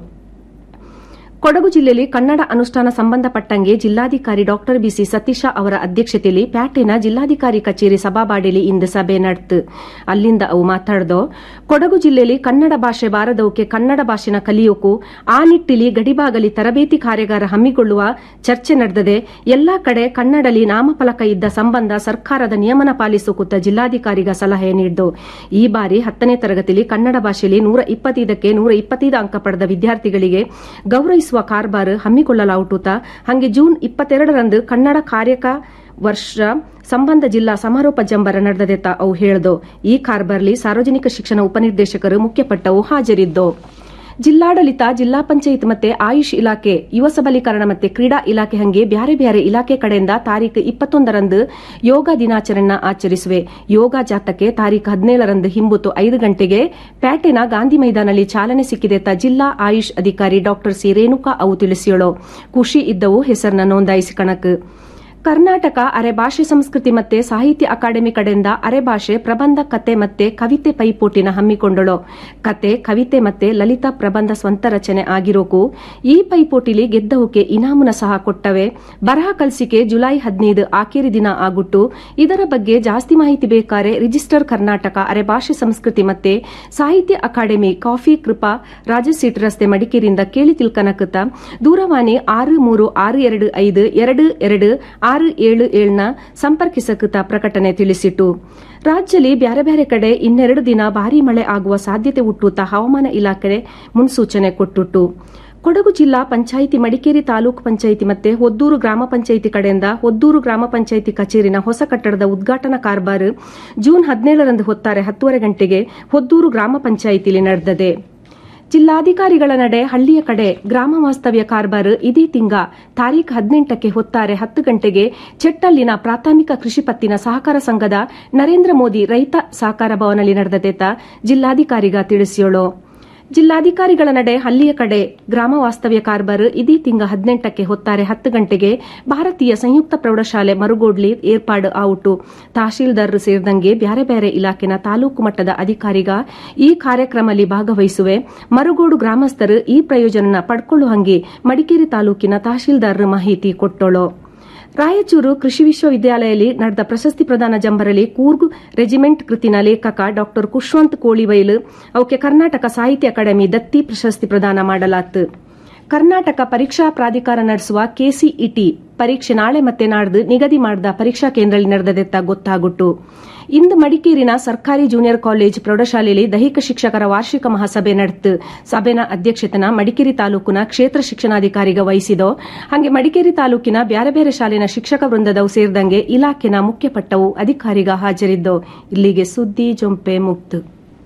ಕೊಡಗು ಜಿಲ್ಲೆಯಲ್ಲಿ ಕನ್ನಡ ಅನುಷ್ಠಾನ ಸಂಬಂಧಪಟ್ಟಂಗೆ ಜಿಲ್ಲಾಧಿಕಾರಿ ಡಾ ಬಿಸಿ ಸತೀಶ ಅವರ ಅಧ್ಯಕ್ಷತೆಯಲ್ಲಿ ಪ್ಯಾಟೆನ ಜಿಲ್ಲಾಧಿಕಾರಿ ಕಚೇರಿ ಸಭಾಬಾಡಿಲಿ ಇಂದು ಸಭೆ ನಡೆತು ಅಲ್ಲಿಂದ ಅವು ಮಾತಾಡ್ದೋ ಕೊಡಗು ಜಿಲ್ಲೆಯಲ್ಲಿ ಕನ್ನಡ ಭಾಷೆ ಬಾರದವಕ್ಕೆ ಕನ್ನಡ ಭಾಷೆನ ಕಲಿಯೋಕು ಆ ನಿಟ್ಟಿಲಿ ಗಡಿಭಾಗಲಿ ತರಬೇತಿ ಕಾರ್ಯಾಗಾರ ಹಮ್ಮಿಕೊಳ್ಳುವ ಚರ್ಚೆ ನಡೆದದೆ ಎಲ್ಲಾ ಕಡೆ ಕನ್ನಡಲಿ ನಾಮಫಲಕ ಇದ್ದ ಸಂಬಂಧ ಸರ್ಕಾರದ ನಿಯಮನ ಪಾಲಿಸುತ್ತ ಜಿಲ್ಲಾಧಿಕಾರಿಗ ಸಲಹೆ ನೀಡಿದ್ದು ಈ ಬಾರಿ ಹತ್ತನೇ ತರಗತಿಯಲ್ಲಿ ಕನ್ನಡ ಭಾಷೆಯಲ್ಲಿ ನೂರ ಇಪ್ಪತ್ತೈದಕ್ಕೆ ನೂರ ಇಪ್ಪತ್ತೈದು ಅಂಕ ಪಡೆದ ವಿದ್ಯಾರ್ಥಿಗಳಿಗೆ ಗೌರವಿಸುವ ಕಾರ್ಬಾರ್ ಹಮ್ಮಿಕೊಳ್ಳಲಾಗುತ್ತ ಹಂಗೆ ಜೂನ್ ಇಪ್ಪತ್ತೆರಡರಂದು ಕನ್ನಡ ಕಾರ್ಯಕ ವರ್ಷ ಸಂಬಂಧ ಜಿಲ್ಲಾ ಸಮಾರೋಪ ಜಂಬರ ನಡೆದದೆತ್ತ ಅವು ಹೇಳ್ದು ಈ ಕಾರ್ಬಾರ್ಲಿ ಸಾರ್ವಜನಿಕ ಶಿಕ್ಷಣ ಉಪನಿರ್ದೇಶಕರು ಮುಖ್ಯಪಟ್ಟವು ಹಾಜರಿದ್ದು ಜಿಲ್ಲಾಡಳಿತ ಜಿಲ್ಲಾ ಪಂಚಾಯತ್ ಮತ್ತೆ ಆಯುಷ್ ಇಲಾಖೆ ಯುವ ಸಬಲೀಕರಣ ಮತ್ತೆ ಕ್ರೀಡಾ ಇಲಾಖೆ ಹಂಗೆ ಬ್ಯಾರೆ ಬ್ಯಾರೆ ಇಲಾಖೆ ಕಡೆಯಿಂದ ತಾರೀಖು ಇಪ್ಪತ್ತೊಂದರಂದು ಯೋಗ ದಿನಾಚರಣೆ ಆಚರಿಸುವೆ ಯೋಗ ಜಾಥಾಕ್ಕೆ ತಾರೀಖು ಹದಿನೇಳರಂದು ಹಿಂಬುತ್ತು ಐದು ಗಂಟೆಗೆ ಪ್ಯಾಟೆನ ಗಾಂಧಿ ಮೈದಾನಲ್ಲಿ ಚಾಲನೆ ಸಿಕ್ಕಿದೆತ್ತ ಜಿಲ್ಲಾ ಆಯುಷ್ ಅಧಿಕಾರಿ ಡಾ ಸಿ ರೇಣುಕಾ ಅವು ತಿಳಿಸಿಯೋಳು ಖುಷಿ ಇದ್ದವು ಹೆಸರನ್ನ ನೋಂದಾಯಿಸಿಕಣಕ್ ಕರ್ನಾಟಕ ಅರೆಭಾಷೆ ಸಂಸ್ಕೃತಿ ಮತ್ತೆ ಸಾಹಿತ್ಯ ಅಕಾಡೆಮಿ ಕಡೆಯಿಂದ ಅರೆಭಾಷೆ ಪ್ರಬಂಧ ಕತೆ ಮತ್ತೆ ಕವಿತೆ ಪೈಪೋಟಿನ ಹಮ್ಮಿಕೊಂಡಳು ಕತೆ ಕವಿತೆ ಮತ್ತೆ ಲಲಿತಾ ಪ್ರಬಂಧ ಸ್ವಂತ ರಚನೆ ಆಗಿರೋಕು ಈ ಪೈಪೋಟಿಲಿ ಗೆದ್ದವಕ್ಕೆ ಇನಾಮುನ ಸಹ ಕೊಟ್ಟವೆ ಬರಹ ಕಲ್ಸಿಕೆ ಜುಲೈ ಹದಿನೈದು ಆಖೇರಿ ದಿನ ಆಗುಟ್ಟು ಇದರ ಬಗ್ಗೆ ಜಾಸ್ತಿ ಮಾಹಿತಿ ಬೇಕಾರೆ ರಿಜಿಸ್ಟರ್ ಕರ್ನಾಟಕ ಅರೆಭಾಷೆ ಸಂಸ್ಕೃತಿ ಮತ್ತೆ ಸಾಹಿತ್ಯ ಅಕಾಡೆಮಿ ಕಾಫಿ ಕೃಪಾ ರಾಜಸೀಟ್ ರಸ್ತೆ ಮಡಿಕೇರಿಯಿಂದ ಕೇಳಿ ತಿಳ್ಕನಕುತ್ತ ದೂರವಾಣಿ ಆರು ಮೂರು ಆರು ಎರಡು ಐದು ಎರಡು ಎರಡು ಆರು ಏಳು ಏಳ್ನ ಸಂಪರ್ಕಿಸಕುತ್ತ ಪ್ರಕಟಣೆ ತಿಳಿಸಿತು ರಾಜ್ಯದಲ್ಲಿ ಬ್ಯಾರೆ ಬ್ಯಾರೆ ಕಡೆ ಇನ್ನೆರಡು ದಿನ ಭಾರೀ ಮಳೆ ಆಗುವ ಸಾಧ್ಯತೆ ಹುಟ್ಟುತ್ತಾ ಹವಾಮಾನ ಇಲಾಖೆ ಮುನ್ಸೂಚನೆ ಕೊಟ್ಟುಟ್ಟು ಕೊಡಗು ಜಿಲ್ಲಾ ಪಂಚಾಯಿತಿ ಮಡಿಕೇರಿ ತಾಲೂಕು ಪಂಚಾಯಿತಿ ಮತ್ತೆ ಹೊದ್ದೂರು ಗ್ರಾಮ ಪಂಚಾಯಿತಿ ಕಡೆಯಿಂದ ಹೊದ್ದೂರು ಗ್ರಾಮ ಪಂಚಾಯಿತಿ ಕಚೇರಿನ ಹೊಸ ಕಟ್ಟಡದ ಉದ್ಘಾಟನಾ ಕಾರ್ಬಾರ್ ಜೂನ್ ಹದಿನೇಳರಂದು ಹೊತ್ತಾರೆ ಹತ್ತುವರೆ ಗಂಟೆಗೆ ಹೊದ್ದೂರು ಗ್ರಾಮ ಪಂಚಾಯಿತಿಯಲ್ಲಿ ನಡೆದದೆ ಜಿಲ್ಲಾಧಿಕಾರಿಗಳ ನಡೆ ಹಳ್ಳಿಯ ಕಡೆ ಗ್ರಾಮ ವಾಸ್ತವ್ಯ ಕಾರ್ಬಾರ್ ಇದೇ ತಿಂಗ ತಾರೀಖು ಹದಿನೆಂಟಕ್ಕೆ ಹೊತ್ತಾರೆ ಹತ್ತು ಗಂಟೆಗೆ ಚೆಟ್ಟಲ್ಲಿನ ಪ್ರಾಥಮಿಕ ಕೃಷಿ ಪತ್ತಿನ ಸಹಕಾರ ಸಂಘದ ನರೇಂದ್ರ ಮೋದಿ ರೈತ ಸಹಕಾರ ಭವನದಲ್ಲಿ ನಡೆದದೆತ ಜಿಲ್ಲಾಧಿಕಾರಿಗ ತಿಳಿಸಿಯೋಳು ಜಿಲ್ಲಾಧಿಕಾರಿಗಳ ನಡೆ ಹಳ್ಳಿಯ ಕಡೆ ಗ್ರಾಮ ವಾಸ್ತವ್ಯ ಕಾರ್ಬಾರ್ ಇದೇ ತಿಂಗ ಹದಿನೆಂಟಕ್ಕೆ ಹೊತ್ತಾರೆ ಹತ್ತು ಗಂಟೆಗೆ ಭಾರತೀಯ ಸಂಯುಕ್ತ ಪ್ರೌಢಶಾಲೆ ಮರುಗೋಡ್ಲಿ ಏರ್ಪಾಡು ಆವುಟು ತಹಶೀಲ್ದಾರರು ಸೇರಿದಂಗೆ ಬ್ಯಾರೆ ಬ್ಯಾರೆ ಇಲಾಖೆನ ತಾಲೂಕು ಮಟ್ಟದ ಅಧಿಕಾರಿಗ ಈ ಕಾರ್ಯಕ್ರಮದಲ್ಲಿ ಭಾಗವಹಿಸುವೆ ಮರುಗೋಡು ಗ್ರಾಮಸ್ಥರು ಈ ಪ್ರಯೋಜನ ಪಡ್ಕೊಳ್ಳುವ ಹಂಗೆ ಮಡಿಕೇರಿ ತಾಲೂಕಿನ ತಹಶೀಲ್ದಾರರು ಮಾಹಿತಿ ಕೊಟ್ಟೋಳು ರಾಯಚೂರು ಕೃಷಿ ವಿಶ್ವವಿದ್ಯಾಲಯದಲ್ಲಿ ನಡೆದ ಪ್ರಶಸ್ತಿ ಪ್ರದಾನ ಜಂಬರಲಿ ಕೂರ್ಗ್ ರೆಜಿಮೆಂಟ್ ಕೃತಿನ ಲೇಖಕ ಡಾ ಕುಶ್ವಂತ್ ಕೋಳಿವೈಲು ಅವಕ್ಕೆ ಕರ್ನಾಟಕ ಸಾಹಿತ್ಯ ಅಕಾಡೆಮಿ ದತ್ತಿ ಪ್ರಶಸ್ತಿ ಪ್ರದಾನ ಮಾಡಲಾಯಿತು ಕರ್ನಾಟಕ ಪರೀಕ್ಷಾ ಪ್ರಾಧಿಕಾರ ನಡೆಸುವ ಕೆಸಿಇಟಿ ಪರೀಕ್ಷೆ ನಾಳೆ ಮತ್ತೆ ನಾಡ್ದು ನಿಗದಿ ಮಾಡಿದ ಪರೀಕ್ಷಾ ಕೇಂದ್ರದಲ್ಲಿ ನಡೆದದೆತ್ತ ಗೊತ್ತಾಗುಟ್ಟು ಇಂದು ಮಡಿಕೇರಿನ ಸರ್ಕಾರಿ ಜೂನಿಯರ್ ಕಾಲೇಜ್ ಪ್ರೌಢಶಾಲೆಯಲ್ಲಿ ದೈಹಿಕ ಶಿಕ್ಷಕರ ವಾರ್ಷಿಕ ಮಹಾಸಭೆ ನಡೆತು ಸಭೆನ ಅಧ್ಯಕ್ಷತೆನ ಮಡಿಕೇರಿ ತಾಲೂಕಿನ ಕ್ಷೇತ್ರ ಶಿಕ್ಷಣಾಧಿಕಾರಿಗ ವಹಿಸಿದೋ ಹಾಗೆ ಮಡಿಕೇರಿ ತಾಲೂಕಿನ ಬ್ಯಾರೆ ಬೇರೆ ಶಾಲೆನ ಶಿಕ್ಷಕ ವೃಂದದವು ಸೇರಿದಂಗೆ ಇಲಾಖೆನ ಮುಖ್ಯಪಟ್ಟವು ಅಧಿಕಾರಿಗ ಹಾಜರಿದ್ದು ಇಲ್ಲಿಗೆ ಸುದ್ದಿ ಜೊಂಪೆ ಮುಕ್ತು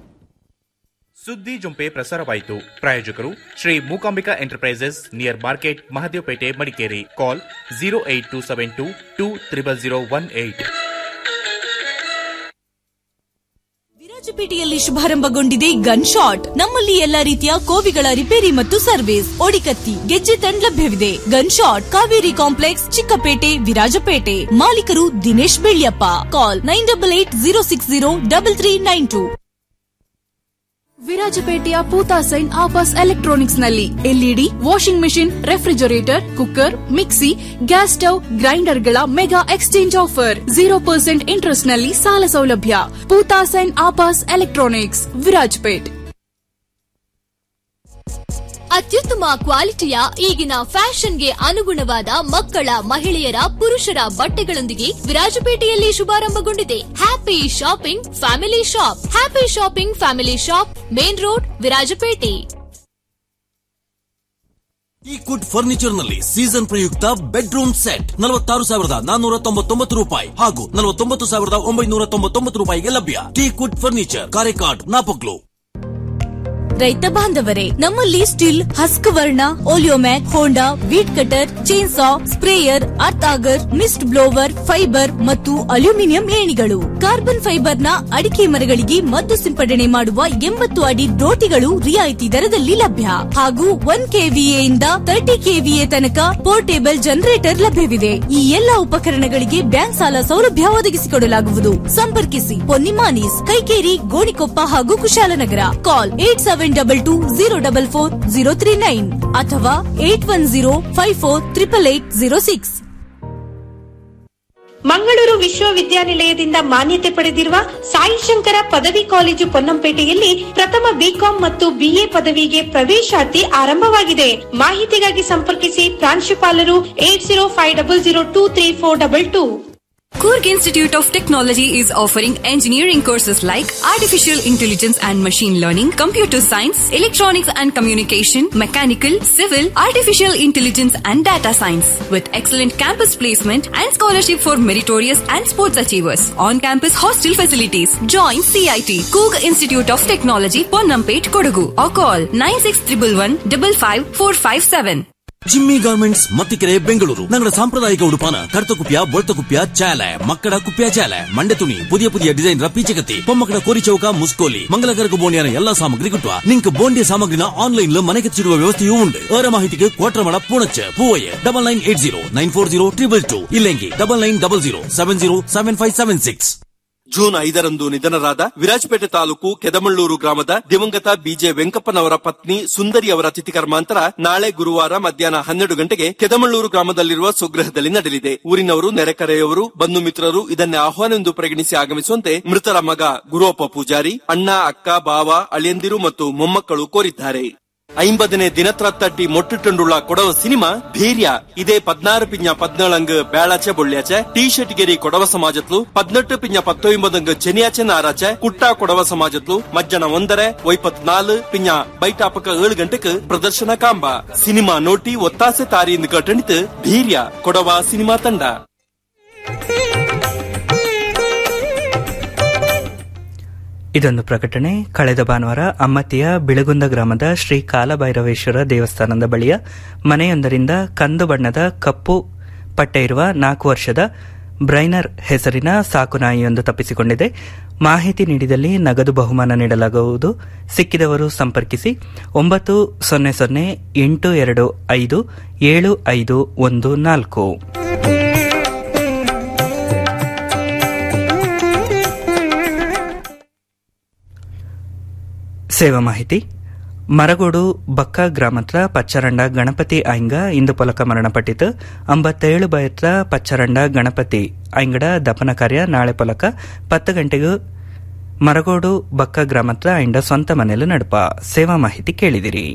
ಸುದ್ದಿ ಜೊಂಪೆ ಪ್ರಸಾರವಾಯಿತು ಪ್ರಾಯೋಜಕರು Shri Mookambika enterprises near market Mahadevapete Madikeri call zero eight two seven two two triple zero one eight ವಿರಾಜಪೇಟೆಯಲ್ಲಿ ಶುಭಾರಂಭಗೊಂಡಿದೆ ಗನ್ ಶಾಟ್ ನಮ್ಮಲ್ಲಿ ಎಲ್ಲಾ ರೀತಿಯ ಕೋವಿಗಳ ರಿಪೇರಿ ಮತ್ತು ಸರ್ವಿಸ್ ಒಡಿಕತ್ತಿ ಗೆಜ್ಜೆ ತಂಡ್ ಲಭ್ಯವಿದೆ gun shot Kaveri complex Chikkapete Virajpet ಮಾಲೀಕರು Dinesh Belliappa call nine double eight zero six zero double three nine two ವಿರಾಜಪೇಟೆಯ ಪೂತಾ ಸೈನ್ ಆಫರ್ಸ್ ಎಲೆಕ್ಟ್ರಾನಿಕ್ಸ್ ನಲ್ಲಿ LED washing machine refrigerator cooker mixie gas stove ಗ್ರೈಂಡರ್ಗಳ mega exchange offer zero percent interest ನಲ್ಲಿ ಸಾಲ ಸೌಲಭ್ಯ ಪೂತಾ ಸೈನ್ ಆಪಾಸ್ ಎಲೆಕ್ಟ್ರಾನಿಕ್ಸ್ ವಿರಾಜಪೇಟ್ ಅತ್ಯುತ್ತಮ ಕ್ವಾಲಿಟಿಯ ಈಗಿನ ಫ್ಯಾಷನ್ಗೆ ಅನುಗುಣವಾದ ಮಕ್ಕಳ ಮಹಿಳೆಯರ ಪುರುಷರ ಬಟ್ಟೆಗಳೊಂದಿಗೆ ವಿರಾಜಪೇಟೆಯಲ್ಲಿ ಶುಭಾರಂಭಗೊಂಡಿದೆ happy shopping family shop happy shopping family shop main road Virajpet ಈ ಕುಡ್ ಫರ್ನಿಚರ್ ನಲ್ಲಿ ಸೀಸನ್ ಪ್ರಯುಕ್ತ ಬೆಡ್ರೂಮ್ ಸೆಟ್ ನಲವತ್ತಾರು ಸಾವಿರದ ನಾನ್ನೂರ ತೊಂಬತ್ತೊಂಬತ್ತು ರೂಪಾಯಿ ಹಾಗೂ ನಲವತ್ತೊಂಬತ್ತು ಸಾವಿರದ ಒಂಬೈನೂರ ತೊಂಬತ್ತೊಂಬತ್ತು ರೂಪಾಯಿಗೆ ಲಭ್ಯ ಟೀ ಕುಡ್ ಫರ್ನಿಚರ್ ಕಾರೆಕಾಡ್ ನಾಪಕ್ಲು ರೈತ ಬಾಂಧವರೇ ನಮ್ಮಲ್ಲಿ Stihl Husqvarna Oleomac Honda weed cutter chainsaw sprayer earth auger mist blower fibre ಮತ್ತು ಅಲ್ಯೂಮಿನಿಯಂ ಏಣಿಗಳು ಕಾರ್ಬನ್ ಫೈಬರ್ ನ ಅಡಿಕೆ ಮರಗಳಿಗೆ ಮದ್ದು ಸಿಂಪಡಣೆ ಮಾಡುವ ಎಂಬತ್ತು ಅಡಿ ರೋಟಿಗಳು ರಿಯಾಯಿತಿ ದರದಲ್ಲಿ ಲಭ್ಯ ಹಾಗೂ ಒನ್ ಕೆವಿಎ ಇಂದ ತರ್ಟಿ ಕೆವಿಎ ತನಕ ಪೋರ್ಟೇಬಲ್ ಜನರೇಟರ್ ಲಭ್ಯವಿದೆ ಈ ಎಲ್ಲಾ ಉಪಕರಣಗಳಿಗೆ ಬ್ಯಾಂಕ್ ಸಾಲ ಸೌಲಭ್ಯ ಒದಗಿಸಿಕೊಡಲಾಗುವುದು ಸಂಪರ್ಕಿಸಿ ಪೊನ್ನಿಮಾನೀಸ್ ಕೈಕೇರಿ ಗೋಣಿಕೊಪ್ಪ ಹಾಗೂ Kushalnagar call eight seven double two zero double four zero three nine ಅಥವಾ eight one zero five four triple eight zero six Mangaluru ವಿಶ್ವವಿದ್ಯಾನಿಲಯದಿಂದ ಮಾನ್ಯತೆ ಪಡೆದಿರುವ ಸಾಯಿ ಶಂಕರ ಪದವಿ ಕಾಲೇಜು ಪೊನ್ನಂಪೇಟೆಯಲ್ಲಿ ಪ್ರಥಮ ಬಿಕಾಂ ಮತ್ತು ಬಿಎ ಪದವಿಗೆ ಪ್ರವೇಶಾತಿ ಆರಂಭವಾಗಿದೆ ಮಾಹಿತಿಗಾಗಿ ಸಂಪರ್ಕಿಸಿ ಪ್ರಾಂಶುಪಾಲರು eight zero five double zero two three four double two Kurg Institute of Technology is offering engineering courses like Artificial Intelligence and Machine Learning, Computer Science, Electronics and Communication, Mechanical, Civil, Artificial Intelligence and Data Science with excellent campus placement and scholarship for meritorious and sports achievers. On-campus hostel facilities. Join CIT, Kurg Institute of Technology, Ponnampet, Kodagu or call 9611 Jimmy garments Mattikere Bengaluru ഞങ്ങളുടെ സാമ്പ്രദായിക ഉടുപ്പാണ് കറുത്തക്കുപ്യ ബൊളുത്തക്കുപ്യ ചാല മക്കട കുപ്യ ചാല ಮಂಡೆ പുതിയ പുതിയ design ರಪ್ಪೀಚಗತ್ತಿ ಪೊಮ್ಮಕಡ ಕೋರಿಚೌಕ ಮುಸ್ಕೋಲಿ ಮಂಗಲಕರಕ ಬೋಣಿಯನ ಎಲ್ಲಾ ಸಾಮಗ್ರಿ ಕಿಟ್ಟುವ ನಿಂಕ್ ಬೋಂಡಿಯ ಸಾಮಗ್ರಿನ online ಮನೆಗೆಚ್ಚಿಡುವ ವ್ಯವಸ್ಥೆಯೂ ಉಂಟು ಅವರ ಮಾಹಿತಿಗೆ Kotramada Poonacha Poovaiah double nine eight zero nine four zero triple two ಇಲ್ಲೆಂಗಿ double nine double zero seven zero seven five seven six June ಐದರಂದು ನಿಧನರಾದ ವಿರಾಜಪೇಟೆ ತಾಲೂಕು ಕೆದಮಳ್ಳೂರು ಗ್ರಾಮದ ದಿವಂಗತ ಬಿಜೆ ವೆಂಕಪ್ಪನವರ ಪತ್ನಿ ಸುಂದರಿ ಅವರ ತಿಥಿ ಕರ್ಮಾಂತರ ನಾಳೆ ಗುರುವಾರ ಮಧ್ಯಾಹ್ನ ಹನ್ನೆರಡು ಗಂಟೆಗೆ ಕೆದಮಳ್ಳೂರು ಗ್ರಾಮದಲ್ಲಿರುವ ಸ್ವಗೃಹದಲ್ಲಿ ನಡೆಯಲಿದೆ ಊರಿನವರು ನೆರೆಕರೆಯವರು ಬಂಧು ಮಿತ್ರರು ಇದನ್ನೇ ಆಹ್ವಾನವೆಂದು ಪರಿಗಣಿಸಿ ಆಗಮಿಸುವಂತೆ ಮೃತರ ಮಗ ಗುರುವಪ್ಪ ಪೂಜಾರಿ ಅಣ್ಣ ಅಕ್ಕ ಬಾವ ಅಳಿಯಂದಿರು ಮತ್ತು ಮೊಮ್ಮಕ್ಕಳು ಕೋರಿದ್ದಾರೆ ಐಂಬದನೇ ದಿನತ್ರತ್ತಟ್ಟಿ ಮೊಟ್ಟಿಟ್ಟುಳ್ಳ ಕೊಡವ ಸಿನಿಮಾ ಧೈರ್ಯ ಇದೇ ಪದ್ನಾರು ಪಿಂಜ ಪದ್ನೇಳಂಗ್ ಬೇಳಾಚೆ ಬೊಳ್ಳ್ಯಾಚೆ ಟಿ ಶರ್ಟ್ ಗೆರಿ ಕೊಡವ ಸಮಾಜತ್ಲು ಪದ್ನೆಟ್ಟು ಪಿಂಜ ಪತ್ತೊಂಬದಂಗ್ ಚೆನಿಯಾಚೆ ನಾರಾಚೆ ಕುಟ್ಟ ಕೊಡವ ಸಮಾಜತ್ಲು ಮಜ್ಜನ ಒಂದರೆ ಒಯ್ಪತ್ ನಾಲು ಪಿಂಜ ಬೈಟಾಪಕ ಏಳು ಗಂಟೆಕ್ ಪ್ರದರ್ಶನ ಕಾಂಬ ಸಿನಿಮಾ ನೋಟಿ ಒತ್ತಾಸೆ ತಾರಿಯಿಂದ ಕಟ್ಟಣಿತು ಧೈರ್ಯ ಕೊಡವ ಸಿನಿಮಾ ತಂಡ ಇದೊಂದು ಪ್ರಕಟಣೆ ಕಳೆದ ಭಾನುವಾರ ಅಮ್ಮತ್ತಿಯ ಬಿಳಗುಂದ ಗ್ರಾಮದ ಶ್ರೀ ಕಾಲಭೈರವೇಶ್ವರ ದೇವಸ್ಥಾನದ ಬಳಿಯ ಮನೆಯೊಂದರಿಂದ ಕಂದು ಬಣ್ಣದ ಕಪ್ಪು ಪಟ್ಟೆ ಇರುವ ನಾಲ್ಕು ವರ್ಷದ ಬ್ರೈನರ್ ಹೆಸರಿನ ಸಾಕುನಾಯಿಯೊಂದು ತಪ್ಪಿಸಿಕೊಂಡಿದೆ ಮಾಹಿತಿ ನೀಡಿದಲ್ಲಿ ನಗದು ಬಹುಮಾನ ನೀಡಲಾಗುವುದು ಸಿಕ್ಕಿದವರು ಸಂಪರ್ಕಿಸಿ ಒಂಬತ್ತು ಸೊನ್ನೆ ಸೊನ್ನೆ ಎಂಟು ಎರಡು ಐದು ಏಳು ಐದು ಒಂದು ನಾಲ್ಕು ಸೇವಾ ಮಾಹಿತಿ ಮರಗೋಡು ಬಕ್ಕ ಗ್ರಾಮತ್ರ ಪಚ್ಚರಂಡ ಗಣಪತಿ ಆಯ್ಂಗ ಇಂದು ಪೊಲಕ ಮರಣಪಟ್ಟಿತು ಅಂಬತ್ತೇಳು ಬಯತ್ರ ಪಚ್ಚರಂಡ ಗಣಪತಿ ಆಯ್ಂಗಡ ದಪನ ಕಾರ್ಯ ನಾಳೆ ಪೊಲಕ ಪತ್ತು ಗಂಟೆಗೂ ಮರಗೋಡು ಬಕ್ಕ ಗ್ರಾಮತ್ರ ಆಯ್ಂಡ ಸ್ವಂತ ಮನೆಯಲ್ಲಿ ನಡುಪ ಸೇವಾ ಮಾಹಿತಿ ಕೇಳಿದಿರಿ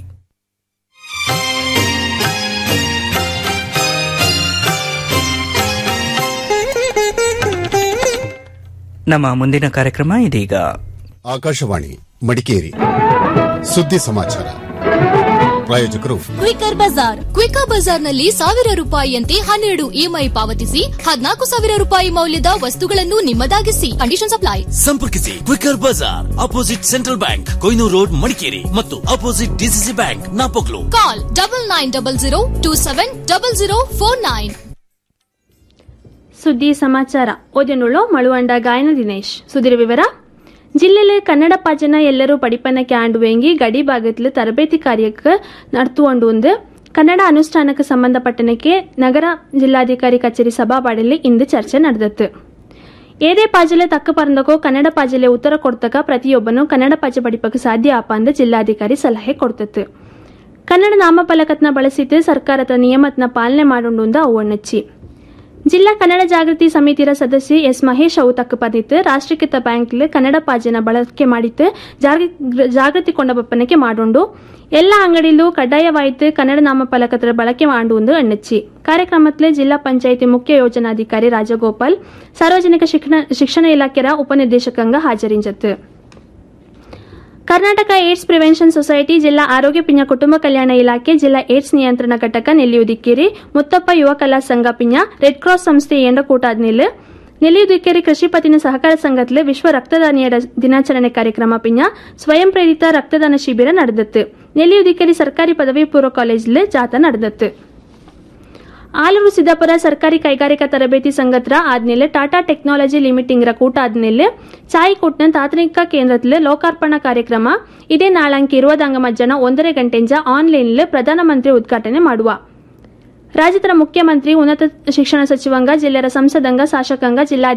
ನಮ್ಮ ಮುಂದಿನ ಕಾರ್ಯಕ್ರಮ ಇದೀಗ ಆಕಾಶವಾಣಿ ಮಡಿಕೇರಿ ಸುದ್ದಿ ಸಮಾಚಾರ ಪ್ರಾಯೋಜಕರು ಕ್ವಿಕರ್ ಬಜಾರ್ ಕ್ವಿಕರ್ ಬಜಾರ್ನಲ್ಲಿ ಸಾವಿರ ರೂಪಾಯಿಯಂತೆ ಹನ್ನೆರಡು ಇಎಂಐ ಪಾವತಿಸಿ ಹದಿನಾಲ್ಕು ಸಾವಿರ ರೂಪಾಯಿ ಮೌಲ್ಯದ ವಸ್ತುಗಳನ್ನು ನಿಮ್ಮದಾಗಿಸಿ ಕಂಡೀಷನ್ ಅಪ್ಲೈ ಸಂಪರ್ಕಿಸಿ ಕ್ವಿಕರ್ ಬಜಾರ್ opposite central bank Koynur road Madikeri ಮತ್ತು opposite DCC bank Napoklu call double nine double zero two seven double zero four nine ಸುದ್ದಿ ಸಮಾಚಾರ ಓದಿನುಳ್ಳು ಮಳುವಂಡ ಗಾಯನ ದಿನೇಶ್ ಸುದ್ದಿರ ವಿವರ ಜಿಲ್ಲೆಯಲ್ಲಿ ಕನ್ನಡ ಪಾಜನ ಎಲ್ಲರೂ படிப்பனಕ್ಕೆ ಆಂಡುವೆಂಗಿ ಗಡಿ ಭಾಗத்தில் ತರಬೇತಿ ಕಾರ್ಯಕ್ಕೆ நடத்துவண்டு வந்து ಕನ್ನಡ ಅನುಷ್ಠಾನಕ್ಕೆ ಸಂಬಂಧಪಟ್ಟನಕ್ಕೆ ನಗರ ಜಿಲ್ಲಾಧಿಕಾರಿ ಕಚೇರಿ ಸಭಾಪಾಡಲ್ಲಿ ಇಂದು ಚರ್ಚೆ ನಡೆದತ್ತು ಏದೇ ಪಾಜಲೆ ತಕ್ಕ ಪರಂದಕೋ ಕನ್ನಡ ಪಾಜಲೆ ಉತ್ತರ ಕೊಡ್ತಕ ಪ್ರತಿಯೊಬ್ಬನು ಕನ್ನಡ ಪಾಜ ಪಡಿಪಕ್ಕೆ ಸಾಧ್ಯ ಆಪ ಅಂದ ಜಿಲ್ಲಾಧಿಕಾರಿ ಸಲಹೆ ಕೊಡ್ತತ್ತು ಕನ್ನಡ ನಾಮಫಲಕತ್ನ ಬಳಸಿದ್ದು ಸರ್ಕಾರದ ನಿಯಮತ್ನ ಪಾಲನೆ ಮಾಡೋಣ ಅಂದ ಅವಣ್ಣಚ್ಚಿ ಜಿಲ್ಲಾ ಕನ್ನಡ ಜಾಗೃತಿ ಸಮಿತಿಯ ಸದಸ್ಯ ಎಸ್ ಮಹೇಶ್ ಅವು ತಕ್ಕಪದಿತ್ತು ರಾಷ್ಟ್ರೀಕೃತ ಬ್ಯಾಂಕ್ಲ್ ಕನ್ನಡ ಪಾಜನ ಬಳಕೆ ಮಾಡಿತ್ತು ಜಾಗೃ- ಜಾಗೃತಿ ಕೊಂಡಬಪ್ಪನಕ್ಕೆ ಮಾಡೋಂಡು ಎಲ್ಲ ಅಂಗಡಿಲೂ ಕಡ್ಡಾಯವಾಯಿತು ಕನ್ನಡ ನಾಮಫಲಕದ ಬಳಕೆ ಮಾಡುವುದು ಎಣ್ಣಚ್ಚಿ ಕಾರ್ಯಕ್ರಮದಲ್ಲಿ ಜಿಲ್ಲಾ ಪಂಚಾಯಿತಿ ಮುಖ್ಯ ಯೋಜನಾಧಿಕಾರಿ ರಾಜಗೋಪಾಲ್ ಸಾರ್ವಜನಿಕ ಶಿಕ್ಷಣ ಶಿಕ್ಷಣ ಇಲಾಖೆಯ ಉಪನಿರ್ದೇಶಕಂಗ ಹಾಜರಿಂಜತ್ತು ಕರ್ನಾಟಕ ಏಡ್ಸ್ ಪ್ರಿವೆನ್ಷನ್ ಸೊಸೈಟಿ ಜಿಲ್ಲಾ ಆರೋಗ್ಯ ಪಿಂಜ ಕುಟುಂಬ ಕಲ್ಯಾಣ ಇಲಾಖೆ ಜಿಲ್ಲಾ ಏಡ್ಸ್ ನಿಯಂತ್ರಣ ಘಟಕ ನೆಲ್ಲಿಯುದಿಕ್ಕೇರಿ ಮುತ್ತಪ್ಪ ಯುವ ಕಲಾ ಸಂಘ ಪಿಂಜ ರೆಡ್ ಕ್ರಾಸ್ ಸಂಸ್ಥೆ ಎಂಡ ಕೂಟಾದ್ನಿಲ್ ನೆಲ್ಲಿಯುದಿಕ್ಕೇರಿ ಕೃಷಿ ಪತ್ತಿನ ಸಹಕಾರ ಸಂಘത്തിൽ ವಿಶ್ವ ರಕ್ತದಾನಿಯರ ದಿನಾಚರಣೆ ಕಾರ್ಯಕ್ರಮ ಪಿಂಜ ಸ್ವಯಂ ಪ್ರೇರಿತ ರಕ್ತದಾನ ಶಿಬಿರ ನಡೆದತ್ತು ನೆಲ್ಲಿಯುದಿಕ್ಕೇರಿ ಸರ್ಕಾರಿ ಪದವಿ ಪೂರ್ವ ಕಾಲೇಜಿಲ್ ಜಾಥಾ ನಡೆದತ್ತು ಆಲೂರು ಸಿದ್ದಾಪುರ ಸರ್ಕಾರಿ ಕೈಗಾರಿಕಾ ತರಬೇತಿ ಸಂಘತ್ರ ಆದ್ಮೇಲೆ ಟಾಟಾ ಟೆಕ್ನಾಲಜಿ ಲಿಮಿಟಿಂಗ್ರ ಕೂಟ ಆದ್ಮೇಲೆ ಚಾಯಿಕೋಟ್ನ ತಾಂತ್ರಿಕ ಕೇಂದ್ರത്തിൽ ಲೋಕಾರ್ಪಣಾ ಕಾರ್ಯಕ್ರಮ ಇದೇ ನಾಳಂಕ ಇರುವದಂಗ ಮಧ್ಯಾಹ್ನ ಒಂದரை ಗಂಟೆಂಜ ಆನ್ಲೈನ್ಲ್ ಪ್ರಧಾನಮಂತ್ರಿ ಉದ್ಘಾಟನೆ ಮಾಡುವ ರಾಜ್ಯದ ಮುಖ್ಯಮಂತ್ರಿ ಉನ್ನತ ಶಿಕ್ಷಣ ಸಚಿವಂಗ ಜಿಲ್ಲೆಯ ಸಂಸದಂಗ ಶಾಸಕಾಂಗ ಜಿಲ್ಲಾ